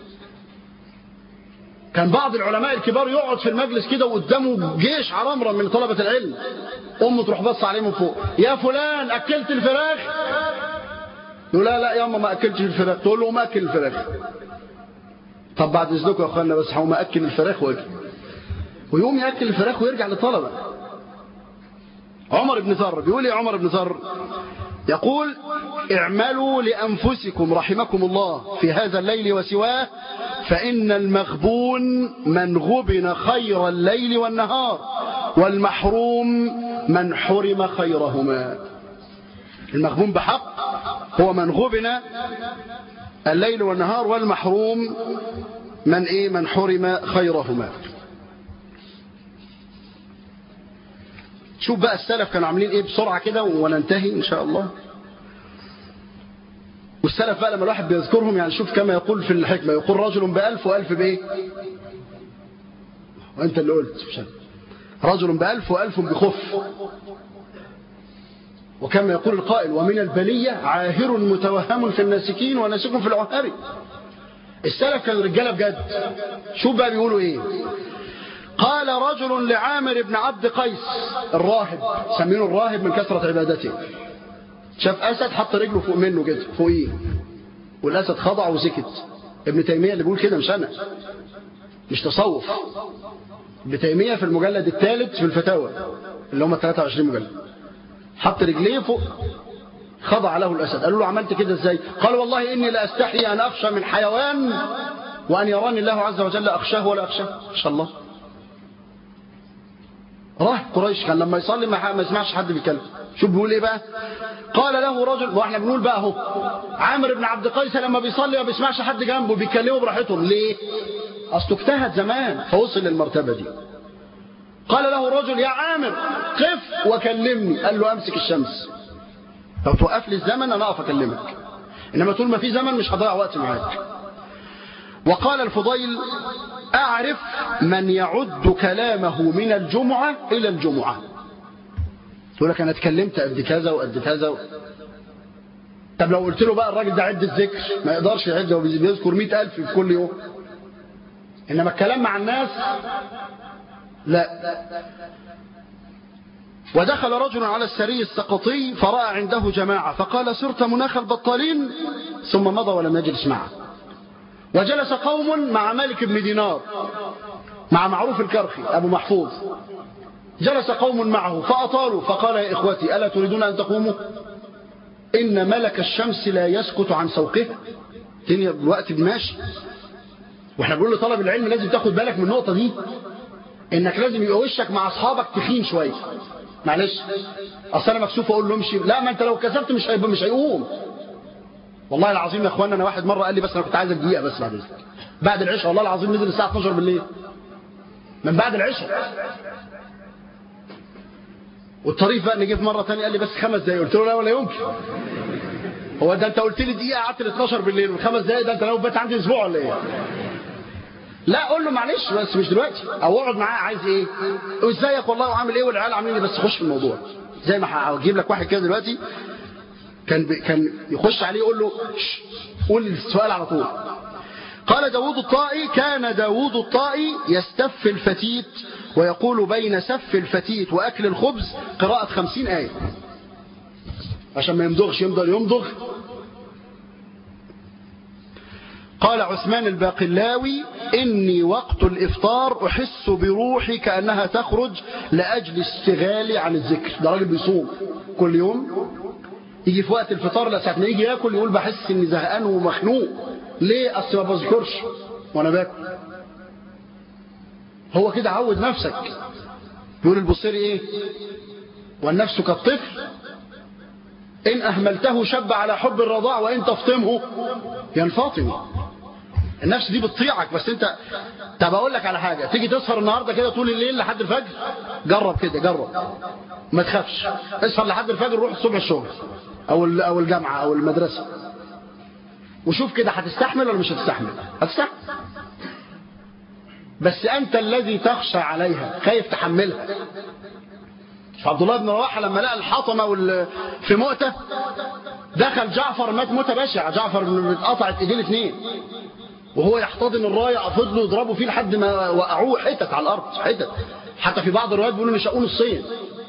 كان بعض العلماء الكبار يقعد في المجلس كده وقدامه جيش عرمرة من طلبة العلم أمه تروح بص عليه من فوق يا فلان أكلت الفراخ يقول لا لا يا أمه ما أكلتش الفراخ تقول له ما أكل الفراخ طب بعد إذنكم يا أخوانا بس هقوم أكل الفراخ وأجي ويقوم يأكل الفراخ ويرجع للطلبة عمر بن ذر بيقول يا عمر بن ذر يقول اعملوا لأنفسكم رحمكم الله في هذا الليل وسواه فإن المغبون من غبن خير الليل والنهار والمحروم من حرم خيرهما المغبون بحق هو من غبن الليل والنهار والمحروم من ايه من حرم خيرهما شوف بقى السلف كانوا عاملين ايه بسرعة كده وننتهي ان شاء الله والسلف بقى لما الواحد بيذكرهم يعني شوف كما يقول في الحكمة يقول رجل بألف وألف بإيه وأنت اللي قلت مش رجل بألف وألف بخف وكما يقول القائل ومن البلية عاهر متوهم في الناسكين وناسك في العهار السلف كانوا رجاله بجد شوف بقى بيقولوا ايه قال رجل لعامر بن عبد قيس الراهب سمينه الراهب من كثرة عبادته شاف أسد حط رجله فوق منه كده فوقيه والأسد خضع وسكت ابن تيمية اللي بيقول كده مش أنا مش تصوف ابن تيمية في المجلد الثالث في الفتاوى اللي هم 23 مجلد حط رجليه فوق خضع له الأسد قالوا له عملت كده ازاي قال والله إني لا أستحي أن أخشى من حيوان وأن يراني الله عز وجل أخشاه ولا أخشاه إن شاء الله راح قريش كان لما يصلي ما يسمعش حد بيتكلم شوف بيقول ايه بقى قال له رجل واحنا بنقول بقى اهو عامر بن عبد قيس لما بيصلي ما بيسمعش حد جنبه بيتكلموا براحتهم ليه اصله اجتهد زمان فوصل للمرتبه دي قال له رجل يا عامر قف وكلمني قال له امسك الشمس لو توقف لي الزمن انا اقف اكلمك انما طول ما في زمن مش هضيع وقت معاك وقال الفضيل أعرف من يعد كلامه من الجمعة إلى الجمعة تقول لك أنا اتكلمت قد كذا وقد كذا و... طب لو قلت له بقى الراجل ده عد الذكر ما يقدرش يعد هو بيذكر مئة ألف في كل يوم إنما الكلام مع الناس لا ودخل رجل على السري السقطي فرأى عنده جماعة فقال سرت مناخ البطالين ثم مضى ولم يجلس معه وجلس قوم مع مالك بن دينار مع معروف الكرخي أبو محفوظ جلس قوم معه فأطالوا فقال يا إخوتي ألا تريدون أن تقوموا إن ملك الشمس لا يسكت عن سوقه الدنيا الوقت ماشي واحنا بنقول لطلب العلم لازم تاخد بالك من النقطة دي انك لازم يبقى وشك مع اصحابك تخين شوية معلش اصل انا مكسوف اقول له امشي لا ما انت لو كسبت مش هيبقى مش هيقوم والله العظيم يا اخوانا انا واحد مره قال لي بس انا كنت عايزك دقيقه بس بعد اذنك بعد العشاء والله العظيم نزل الساعه 12 بالليل من بعد العشاء والطريف بقى ان جه مره ثانيه قال لي بس خمس دقايق قلت له لا ولا يمكن هو ده انت قلت لي دقيقه قعدت ل 12 بالليل والخمس دقايق ده انت لو بات عندي اسبوع ولا ايه لا قول له معلش بس مش دلوقتي او اقعد معاه عايز ايه وازيك والله وعامل ايه والعيال عاملين ايه بس خش في الموضوع زي ما هجيب لك واحد كده دلوقتي كان كان يخش عليه يقول له قول السؤال على طول قال داود الطائي كان داود الطائي يستف الفتيت ويقول بين سف الفتيت وأكل الخبز قراءة خمسين آية عشان ما يمضغش يفضل يمضغ قال عثمان الباقلاوي إني وقت الإفطار أحس بروحي كأنها تخرج لأجل استغالي عن الذكر ده راجل بيصوم كل يوم يجي في وقت الفطار لا ساعة ما يجي ياكل يقول بحس إني زهقان ومخنوق ليه أصل ما بذكرش وأنا باكل هو كده عود نفسك يقول البصيري إيه والنفس كالطفل إن أهملته شب على حب الرضاع وإن تفطمه ينفاطم النفس دي بتطيعك بس انت طب اقول لك على حاجه تيجي تسهر النهارده كده طول الليل لحد الفجر جرب كده جرب ما تخافش اسهر لحد الفجر روح الصبح الشغل او او الجامعه او المدرسه وشوف كده هتستحمل ولا مش هتستحمل هتستحمل بس انت الذي تخشى عليها خايف تحملها عبد الله بن رواحه لما لقى الحطمه وال... في مؤته دخل جعفر مات موته بشعه جعفر اتقطعت ايديه الاثنين وهو يحتضن الرايه فضلوا يضربوا فيه لحد ما وقعوه حتت على الارض حتت حتى في بعض الروايات بيقولوا نشأوه نصين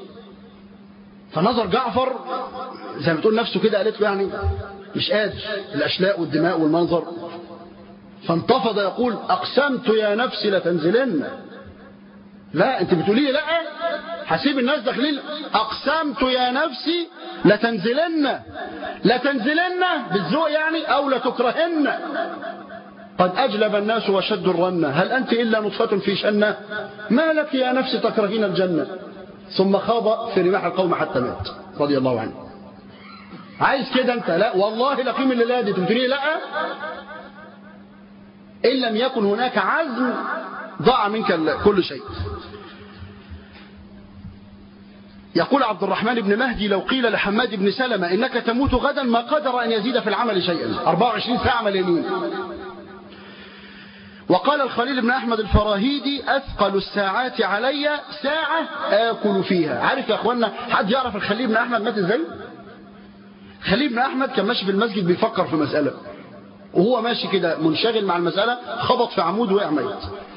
فنظر جعفر زي ما تقول نفسه كده قالت له يعني مش قادر الاشلاء والدماء والمنظر فانتفض يقول اقسمت يا نفسي لتنزلن لا انت بتقولي لي لا هسيب الناس داخلين اقسمت يا نفسي لتنزلن لتنزلن بالذوق يعني او لتكرهن قد أجلب الناس وشدوا الرنة هل أنت إلا نطفة في شنة ما لك يا نفس تكرهين الجنة ثم خاض في رماح القوم حتى مات رضي الله عنه عايز كده أنت لا والله لقيم الليلة دي تقولي لا إن لم يكن هناك عزم ضاع منك كل شيء يقول عبد الرحمن بن مهدي لو قيل لحماد بن سلمة إنك تموت غدا ما قدر أن يزيد في العمل شيئا 24 ساعة مليانين وقال الخليل بن أحمد الفراهيدي أثقل الساعات علي ساعة آكل فيها عارف يا أخوانا حد يعرف الخليل بن أحمد مات إزاي خليل بن أحمد كان ماشي في المسجد بيفكر في مسألة وهو ماشي كده منشغل مع المسألة خبط في عمود وقع ميت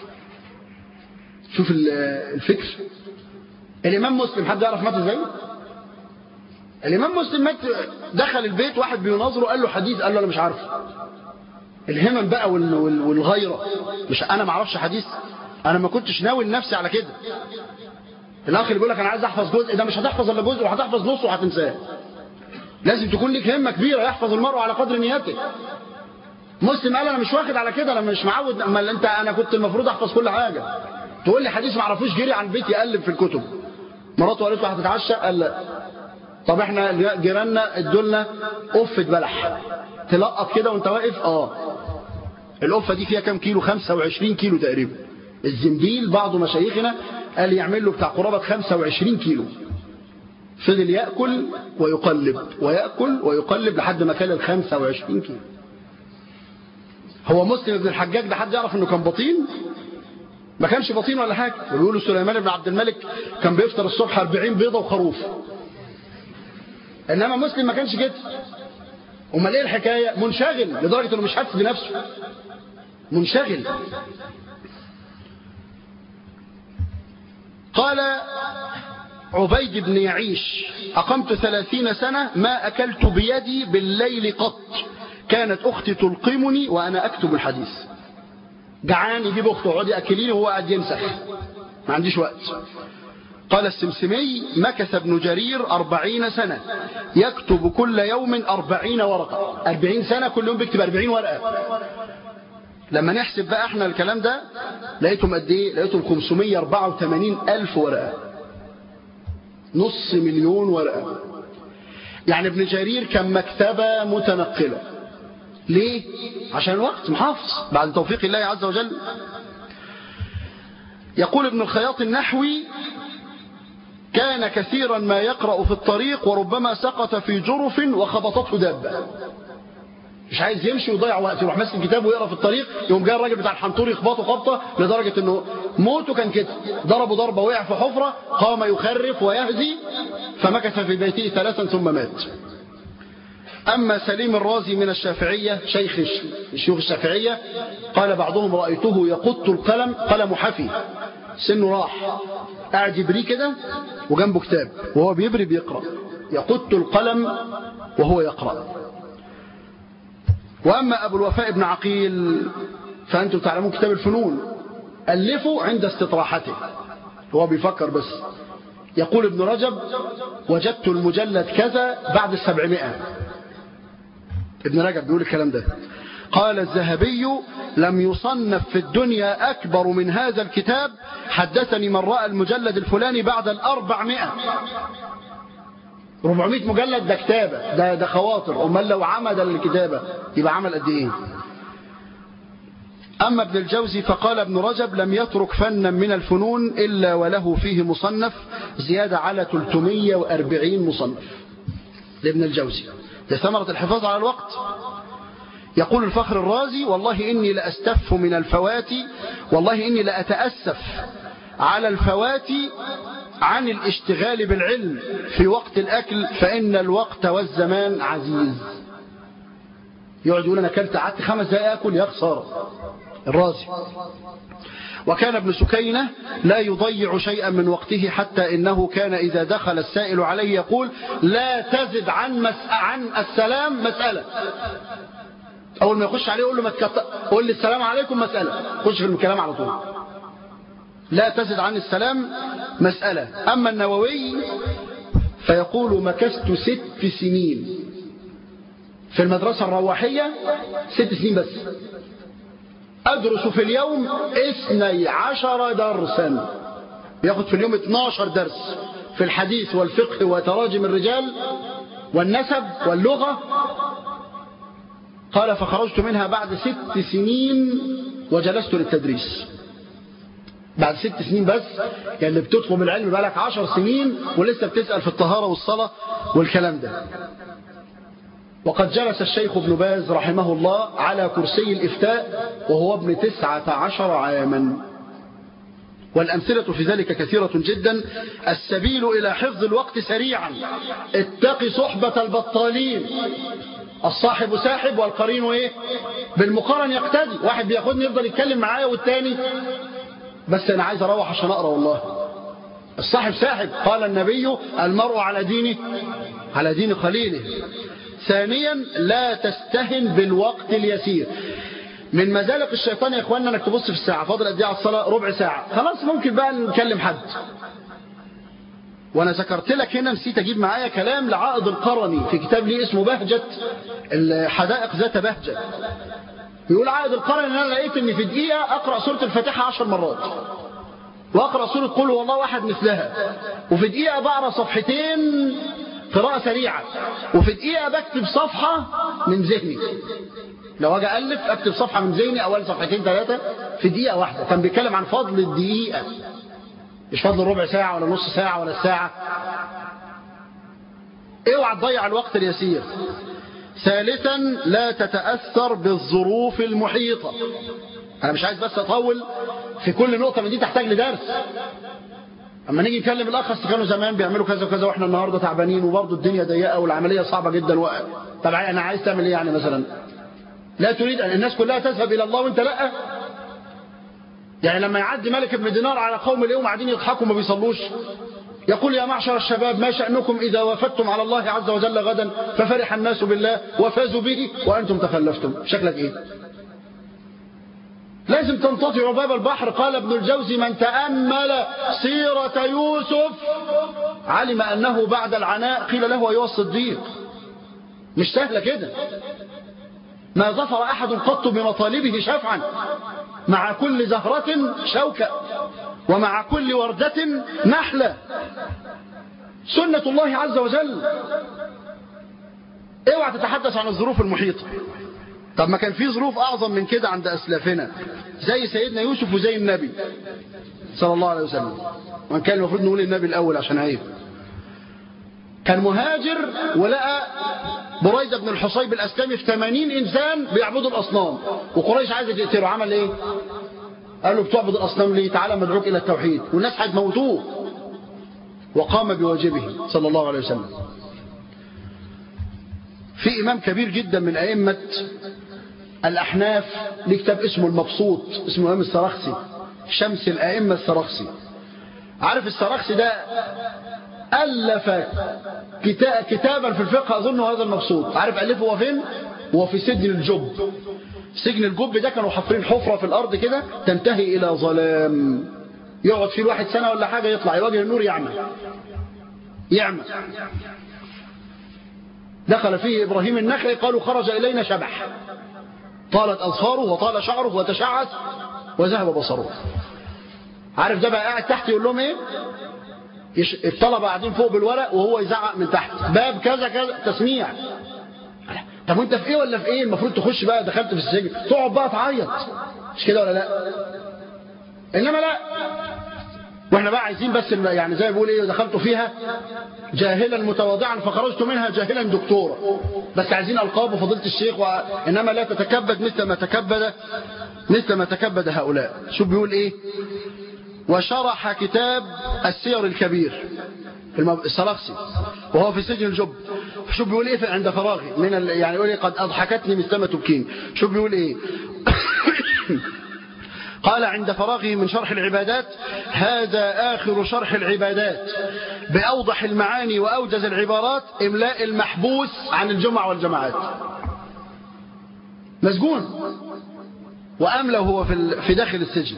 شوف الفكر الإمام مسلم حد يعرف مات إزاي الإمام مسلم مات دخل البيت واحد بيناظره قال له حديث قال له أنا مش عارف الهمم بقى والغيرة مش أنا ما اعرفش حديث أنا ما كنتش ناوي لنفسي على كده الأخ اللي بيقول لك أنا عايز أحفظ جزء ده مش هتحفظ إلا جزء وهتحفظ نص وهتنساه لازم تكون لك همة كبيرة يحفظ المرء على قدر نيته مسلم قال أنا مش واخد على كده أنا مش معود أما أنت أنا كنت المفروض أحفظ كل حاجة تقول لي حديث ما اعرفوش جري عن البيت يقلب في الكتب مراته قالت له هتتعشى قال لا طب احنا جيراننا ادوا لنا قفه بلح تلقط كده وانت واقف اه القفه دي فيها كام كيلو 25 كيلو تقريبا الزنبيل بعض مشايخنا قال يعمل له بتاع قرابه 25 كيلو فضل ياكل ويقلب وياكل ويقلب لحد ما كان ال 25 كيلو هو مسلم بن الحجاج ده حد يعرف انه كان بطين ما كانش بطين ولا حاجة ويقولوا سليمان بن عبد الملك كان بيفطر الصبح 40 بيضة وخروف إنما مسلم ما كانش كده امال ايه الحكاية منشغل لدرجة انه مش حاسس بنفسه منشغل قال عبيد بن يعيش أقمت ثلاثين سنة ما أكلت بيدي بالليل قط كانت أختي تلقمني وأنا أكتب الحديث جعان يجيب اخته اقعدي اكليني وهو قاعد ينسخ ما عنديش وقت قال السمسمي مكث ابن جرير أربعين سنة يكتب كل يوم أربعين ورقة أربعين سنة كل يوم بيكتب أربعين ورقة لما نحسب بقى احنا الكلام ده لقيتهم قد ايه لقيتهم 584 ألف ورقة نص مليون ورقة يعني ابن جرير كان مكتبة متنقلة ليه عشان الوقت محافظ بعد توفيق الله عز وجل يقول ابن الخياط النحوي كان كثيرا ما يقرأ في الطريق وربما سقط في جرف وخبطته دابة مش عايز يمشي ويضيع وقت يروح ماسك الكتاب ويقرا في الطريق يقوم جاي الراجل بتاع الحنطور يخبطه خبطه لدرجه انه موته كان كده ضربه ضربه وقع في حفره قام يخرف ويهزي فمكث في بيته ثلاثا ثم مات أما سليم الرازي من الشافعية شيخ شيوخ الشافعية قال بعضهم رأيته يقط القلم قلم حفي سنه راح قاعد يبريه كده وجنبه كتاب وهو بيبري بيقرأ يقط القلم وهو يقرأ وأما أبو الوفاء بن عقيل فأنتم تعلمون كتاب الفنون ألفوا عند استطراحته هو بيفكر بس يقول ابن رجب وجدت المجلد كذا بعد السبعمائة ابن رجب بيقول الكلام ده قال الذهبي لم يصنف في الدنيا أكبر من هذا الكتاب حدثني من رأى المجلد الفلاني بعد الأربعمائة 400 مجلد ده كتابة ده, ده خواطر أمال لو عمد للكتابة يبقى عمل قد إيه أما ابن الجوزي فقال ابن رجب لم يترك فنا من الفنون إلا وله فيه مصنف زيادة على 340 مصنف لابن الجوزي ده ثمرة الحفاظ على الوقت يقول الفخر الرازي والله إني لأستف من الفوات والله إني لأتأسف على الفوات عن الاشتغال بالعلم في وقت الأكل فإن الوقت والزمان عزيز يقعد يقول أنا أكلت قعدت خمس دقائق أكل يا خسارة الرازي وكان ابن سكينة لا يضيع شيئا من وقته حتى إنه كان إذا دخل السائل عليه يقول لا تزد عن, مس... عن السلام مسألة أول ما يخش عليه يقول له ما تكت... قول لي السلام عليكم مسألة خش في الكلام على طول لا تزد عن السلام مسألة أما النووي فيقول مكثت ست سنين في المدرسة الروحية ست سنين بس أدرس في اليوم اثني عشر درسا بياخد في اليوم 12 درس في الحديث والفقه وتراجم الرجال والنسب واللغة قال فخرجت منها بعد ست سنين وجلست للتدريس بعد ست سنين بس يعني اللي بتطلب العلم بقالك عشر سنين ولسه بتسأل في الطهارة والصلاة والكلام ده وقد جلس الشيخ ابن باز رحمه الله على كرسي الإفتاء وهو ابن تسعة عشر عاما والأمثلة في ذلك كثيرة جدا السبيل إلى حفظ الوقت سريعا اتق صحبة البطالين الصاحب ساحب والقرين ايه بالمقارن يقتدي واحد بياخدني يفضل يتكلم معايا والتاني بس انا عايز اروح عشان اقرا والله الصاحب ساحب قال النبي المرء على دينه على دين خليله ثانيا لا تستهن بالوقت اليسير من مزالق الشيطان يا اخواننا انك تبص في الساعه فاضل قد ايه على الصلاه ربع ساعه خلاص ممكن بقى نكلم حد وانا ذكرت لك هنا نسيت اجيب معايا كلام لعائض القرني في كتاب ليه اسمه بهجة الحدائق ذات بهجة يقول عائض القرني ان انا لقيت ان في دقيقة اقرأ سورة الفاتحة عشر مرات واقرأ سورة قل والله واحد مثلها وفي دقيقة بقرأ صفحتين قراءة سريعة وفي دقيقة بكتب صفحة من ذهني لو اجي الف اكتب صفحة من ذهني اول صفحتين ثلاثة في دقيقة واحدة كان بيتكلم عن فضل الدقيقة مش فضل ربع ساعة ولا نص ساعة ولا الساعة اوعى تضيع الوقت اليسير ثالثا لا تتأثر بالظروف المحيطة انا مش عايز بس اطول في كل نقطة من دي تحتاج لدرس اما نيجي نكلم الاخ اصل كانوا زمان بيعملوا كذا وكذا واحنا النهارده تعبانين وبرضه الدنيا ضيقه والعمليه صعبه جدا و... طب انا عايز تعمل ايه يعني مثلا لا تريد ان الناس كلها تذهب الى الله وانت لا يعني لما يعدي ملك ابن دينار على قوم اليوم قاعدين يضحكوا ما بيصلوش يقول يا معشر الشباب ما شأنكم إذا وفدتم على الله عز وجل غدا ففرح الناس بالله وفازوا به وأنتم تخلفتم شكلك إيه لازم تنتطع باب البحر قال ابن الجوزي من تأمل سيرة يوسف علم أنه بعد العناء قيل له أيها الصديق مش سهلة كده ما ظفر أحد قط بمطالبه شفعا مع كل زهرة شوكة ومع كل وردة نحلة سنة الله عز وجل اوعى تتحدث عن الظروف المحيطة طب ما كان في ظروف أعظم من كده عند أسلافنا زي سيدنا يوسف وزي النبي صلى الله عليه وسلم وان كان المفروض نقول النبي الأول عشان عيب كان مهاجر ولقى بريدة بن الحصيب الأسلامي في 80 إنسان بيعبدوا الأصنام وقريش عايزة تقتله عمل إيه قال له بتعبد الأصنام ليه تعالى مدعوك إلى التوحيد والناس هتموتوه وقام بواجبه صلى الله عليه وسلم في إمام كبير جدا من أئمة الأحناف ليه كتاب اسمه المبسوط اسمه الإمام السرخسي شمس الأئمة السرخسي عارف السرخسي ده ألف كتابا في الفقه أظن هذا المبسوط عارف ألفه هو فين وفي سجن الجب سجن الجب ده كانوا حافرين حفرة في الأرض كده تنتهي إلى ظلام يقعد فيه الواحد سنة ولا حاجة يطلع يواجه النور يعمى يعمى دخل فيه إبراهيم النخعي قالوا خرج إلينا شبح طالت أظفاره وطال شعره وتشعث وذهب بصره عارف ده بقى قاعد تحت يقول لهم ايه الطلبة قاعدين فوق بالورق وهو يزعق من تحت باب كذا كذا تسميع طب وانت في ايه ولا في ايه المفروض تخش بقى دخلت في السجن تقعد بقى تعيط مش كده ولا لا انما لا واحنا بقى عايزين بس يعني زي ما بيقول ايه دخلت فيها جاهلا متواضعا فخرجت منها جاهلا دكتورا بس عايزين القاب وفضيله الشيخ وانما لا تتكبد مثل ما تكبد مثل ما تكبد هؤلاء شو بيقول ايه وشرح كتاب السير الكبير السلخسي وهو في سجن الجب شو بيقول ايه عند فراغي من ال... يعني يقول إيه قد اضحكتني مثلما تبكين شو بيقول ايه قال عند فراغه من شرح العبادات هذا آخر شرح العبادات بأوضح المعاني وأوجز العبارات إملاء المحبوس عن الجمع والجماعات مسجون وأملى هو في في داخل السجن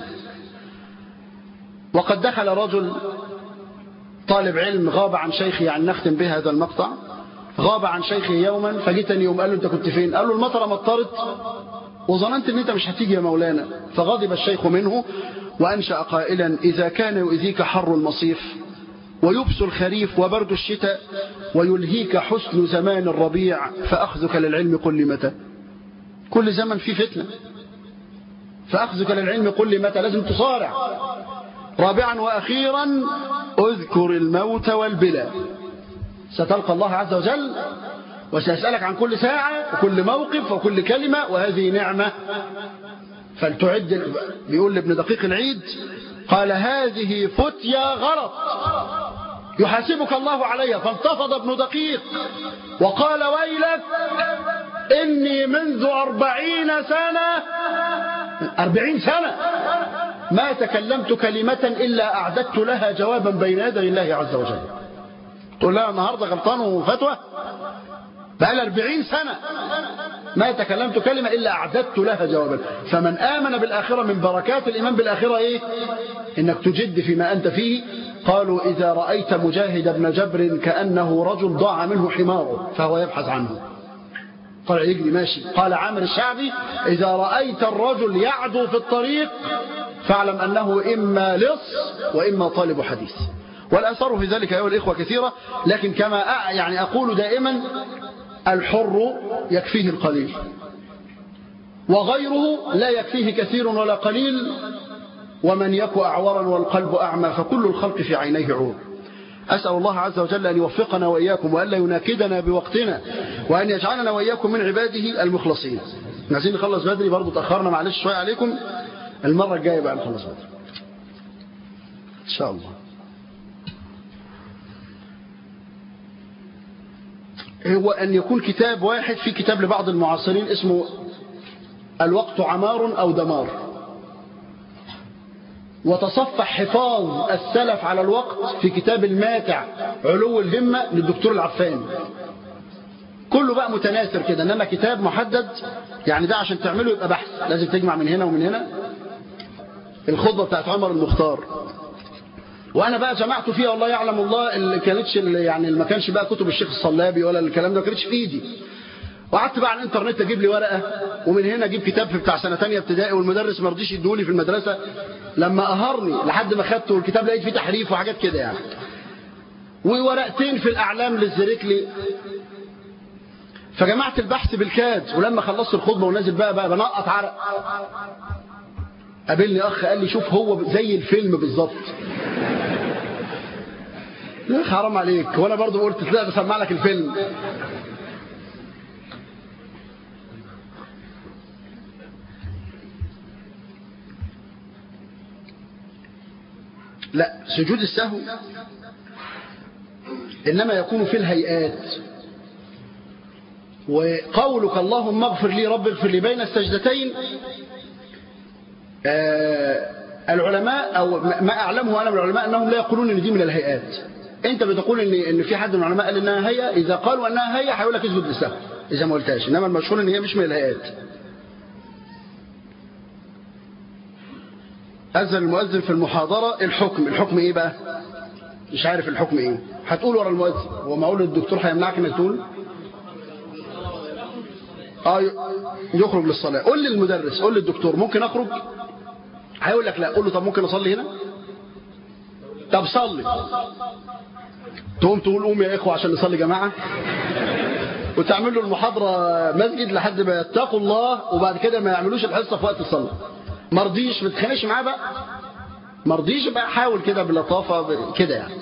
وقد دخل رجل طالب علم غاب عن شيخه يعني نختم به هذا المقطع غاب عن شيخه يوما فجتني يوم قال له انت كنت فين قال له المطره مطرت وظننت ان انت مش هتيجي يا مولانا فغضب الشيخ منه وانشا قائلا اذا كان يؤذيك حر المصيف ويبس الخريف وبرد الشتاء ويلهيك حسن زمان الربيع فاخذك للعلم قل لي متى كل زمن فيه فتنه فاخذك للعلم قل لي متى لازم تصارع رابعا واخيرا اذكر الموت والبلا ستلقى الله عز وجل وسيسألك عن كل ساعة وكل موقف وكل كلمة وهذه نعمة فلتعد بيقول لابن دقيق العيد قال هذه فتيا غلط يحاسبك الله عليها فانتفض ابن دقيق وقال ويلك إني منذ أربعين سنة أربعين سنة ما تكلمت كلمة إلا أعددت لها جوابا بين يدي الله عز وجل تقول لها النهاردة غلطان وفتوى بقى 40 سنة ما تكلمت كلمة إلا أعددت لها جوابا فمن آمن بالآخرة من بركات الإيمان بالآخرة إيه إنك تجد فيما أنت فيه قالوا إذا رأيت مجاهد بن جبر كأنه رجل ضاع منه حماره فهو يبحث عنه طلع يجري ماشي قال عامر الشعبي إذا رأيت الرجل يعدو في الطريق فاعلم أنه إما لص وإما طالب حديث والأثار في ذلك أيها الإخوة كثيرة لكن كما يعني أقول دائما الحر يكفيه القليل وغيره لا يكفيه كثير ولا قليل ومن يك أعورا والقلب أعمى فكل الخلق في عينيه عور أسأل الله عز وجل أن يوفقنا وإياكم وأن لا يناكدنا بوقتنا وأن يجعلنا وإياكم من عباده المخلصين عايزين نخلص بدري برضو تأخرنا معلش شوية عليكم المرة الجاية بقى نخلص بدري إن شاء الله هو أن يكون كتاب واحد في كتاب لبعض المعاصرين اسمه الوقت عمار أو دمار وتصفح حفاظ السلف على الوقت في كتاب الماتع علو الهمة للدكتور العفان كله بقى متناثر كده انما كتاب محدد يعني ده عشان تعمله يبقى بحث لازم تجمع من هنا ومن هنا الخطبة بتاعت عمر المختار وانا بقى جمعت فيها والله يعلم الله اللي كانتش اللي يعني ما كانش بقى كتب الشيخ الصلابي ولا الكلام ده ما كانتش في ايدي وقعدت بقى على الانترنت اجيب لي ورقه ومن هنا اجيب كتاب في بتاع سنه ثانيه ابتدائي والمدرس ما رضيش يديهولي في المدرسه لما قهرني لحد ما خدته والكتاب لقيت فيه تحريف وحاجات كده يعني وورقتين في الاعلام للزريكلي فجمعت البحث بالكاد ولما خلصت الخطبه ونازل بقى بقى بنقط عرق قابلني اخ قال لي شوف هو زي الفيلم بالظبط يا حرام عليك وانا برضو قلت لا بسمع لك الفيلم لا سجود السهو إنما يكون في الهيئات وقولك اللهم اغفر لي رب اغفر لي بين السجدتين آه العلماء أو ما أعلمه أنا من العلماء أنهم لا يقولون أن دي من الهيئات أنت بتقول إن, إن في حد من العلماء قال إنها هيئة إذا قالوا أنها هيئة هيقول لك اسجد للسهو إذا ما قلتهاش إنما المشهور إن هي مش من الهيئات أذن المؤذن في المحاضرة الحكم الحكم إيه بقى مش عارف الحكم إيه هتقول ورا المؤذن هو معقول الدكتور هيمنعك إنك تقول اه يخرج للصلاة قول للمدرس قول للدكتور ممكن أخرج هيقول لك لا قول له طب ممكن أصلي هنا طب صلي تقوم تقول قوم يا إخوة عشان نصلي جماعة وتعمل له المحاضرة مسجد لحد ما يتقوا الله وبعد كده ما يعملوش الحصة في وقت الصلاة مرضيش ما تتخانقش معاه بقى مرضيش بقى حاول كده بلطافة كده يعني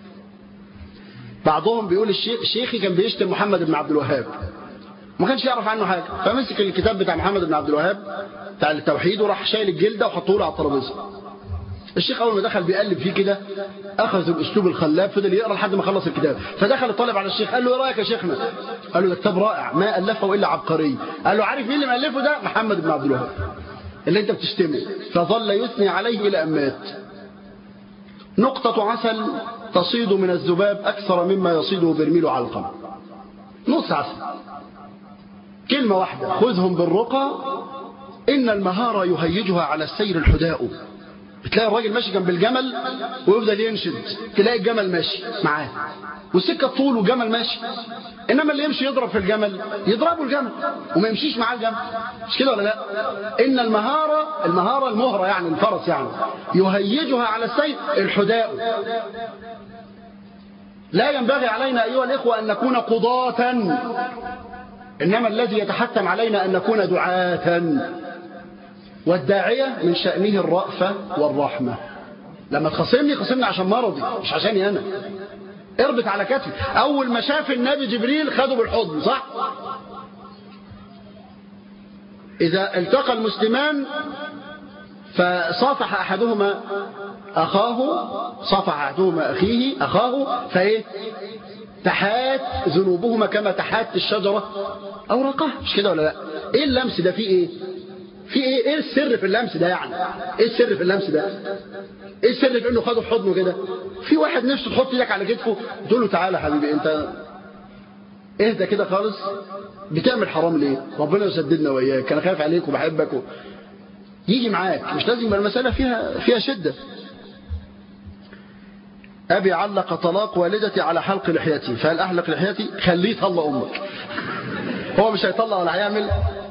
بعضهم بيقول الشيخ شيخي كان بيشتم محمد بن عبد الوهاب ما كانش يعرف عنه حاجة فمسك الكتاب بتاع محمد بن عبد الوهاب بتاع التوحيد وراح شايل الجلدة وحطه له على الترابيزه الشيخ أول ما دخل بيقلب فيه كده أخذ الأسلوب الخلاب فضل يقرأ لحد ما خلص الكتاب فدخل الطالب على الشيخ قال له إيه رأيك يا شيخنا قال له ده كتاب رائع ما ألفه إلا عبقري قال له عارف مين اللي مألفه ده محمد بن عبد الوهاب اللي انت بتشتمه فظل يثني عليه إلى أن مات نقطة عسل تصيد من الذباب أكثر مما يصيده برميل علقم نص عسل كلمة واحدة خذهم بالرقى إن المهارة يهيجها على السير الحداء بتلاقي الراجل ماشي جنب الجمل ويفضل ينشد تلاقي الجمل ماشي معاه والسكة طول والجمل ماشي إنما اللي يمشي يضرب في الجمل يضربه الجمل وما يمشيش معاه الجمل مش كده ولا لا إن المهارة المهارة المهرة يعني الفرس يعني يهيجها على السير الحداء لا ينبغي علينا أيها الإخوة أن نكون قضاة إنما الذي يتحتم علينا أن نكون دعاة والداعية من شأنه الرأفة والرحمة لما تخصمني خصمني عشان مرضي مش عشاني أنا اربط على كتفي أول ما شاف النبي جبريل خده بالحضن صح إذا التقى المسلمان فصافح أحدهما أخاه صافح أحدهما أخيه أخاه فإيه تحات ذنوبهما كما تحات الشجرة أوراقها مش كده ولا لا إيه اللمس ده فيه إيه في ايه ايه السر في اللمس ده يعني ايه السر في اللمس ده ايه السر في انه خده في حضنه كده في واحد نفسه تحط ايدك على كتفه تقول له تعالى يا حبيبي انت اهدى كده خالص بتعمل حرام ليه ربنا يسددنا واياك انا خايف عليك وبحبك و... يجي معاك مش لازم يبقى المساله فيها فيها شده ابي علق طلاق والدتي على حلق لحيتي فهل احلق لحيتي خليه يطلق امك هو مش هيطلق ولا هيعمل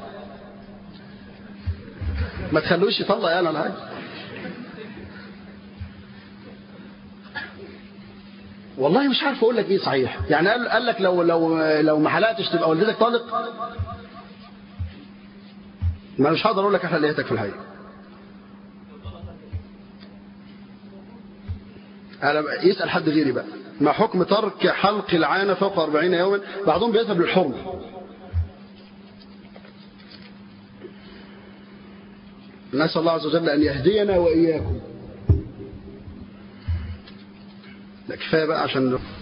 ما تخلوش يطلع يعني ولا حاجه والله مش عارف اقول لك ايه صحيح يعني قال, قال لك لو لو لو ما حلقتش تبقى والدتك طالق ما مش هقدر اقول لك احلق ليتك في الحقيقه أنا يسأل حد غيري بقى ما حكم ترك حلق العانة فوق 40 يوما بعضهم بيذهب للحرم نسأل الله عز وجل أن يهدينا وإياكم لا كفاية بقى عشان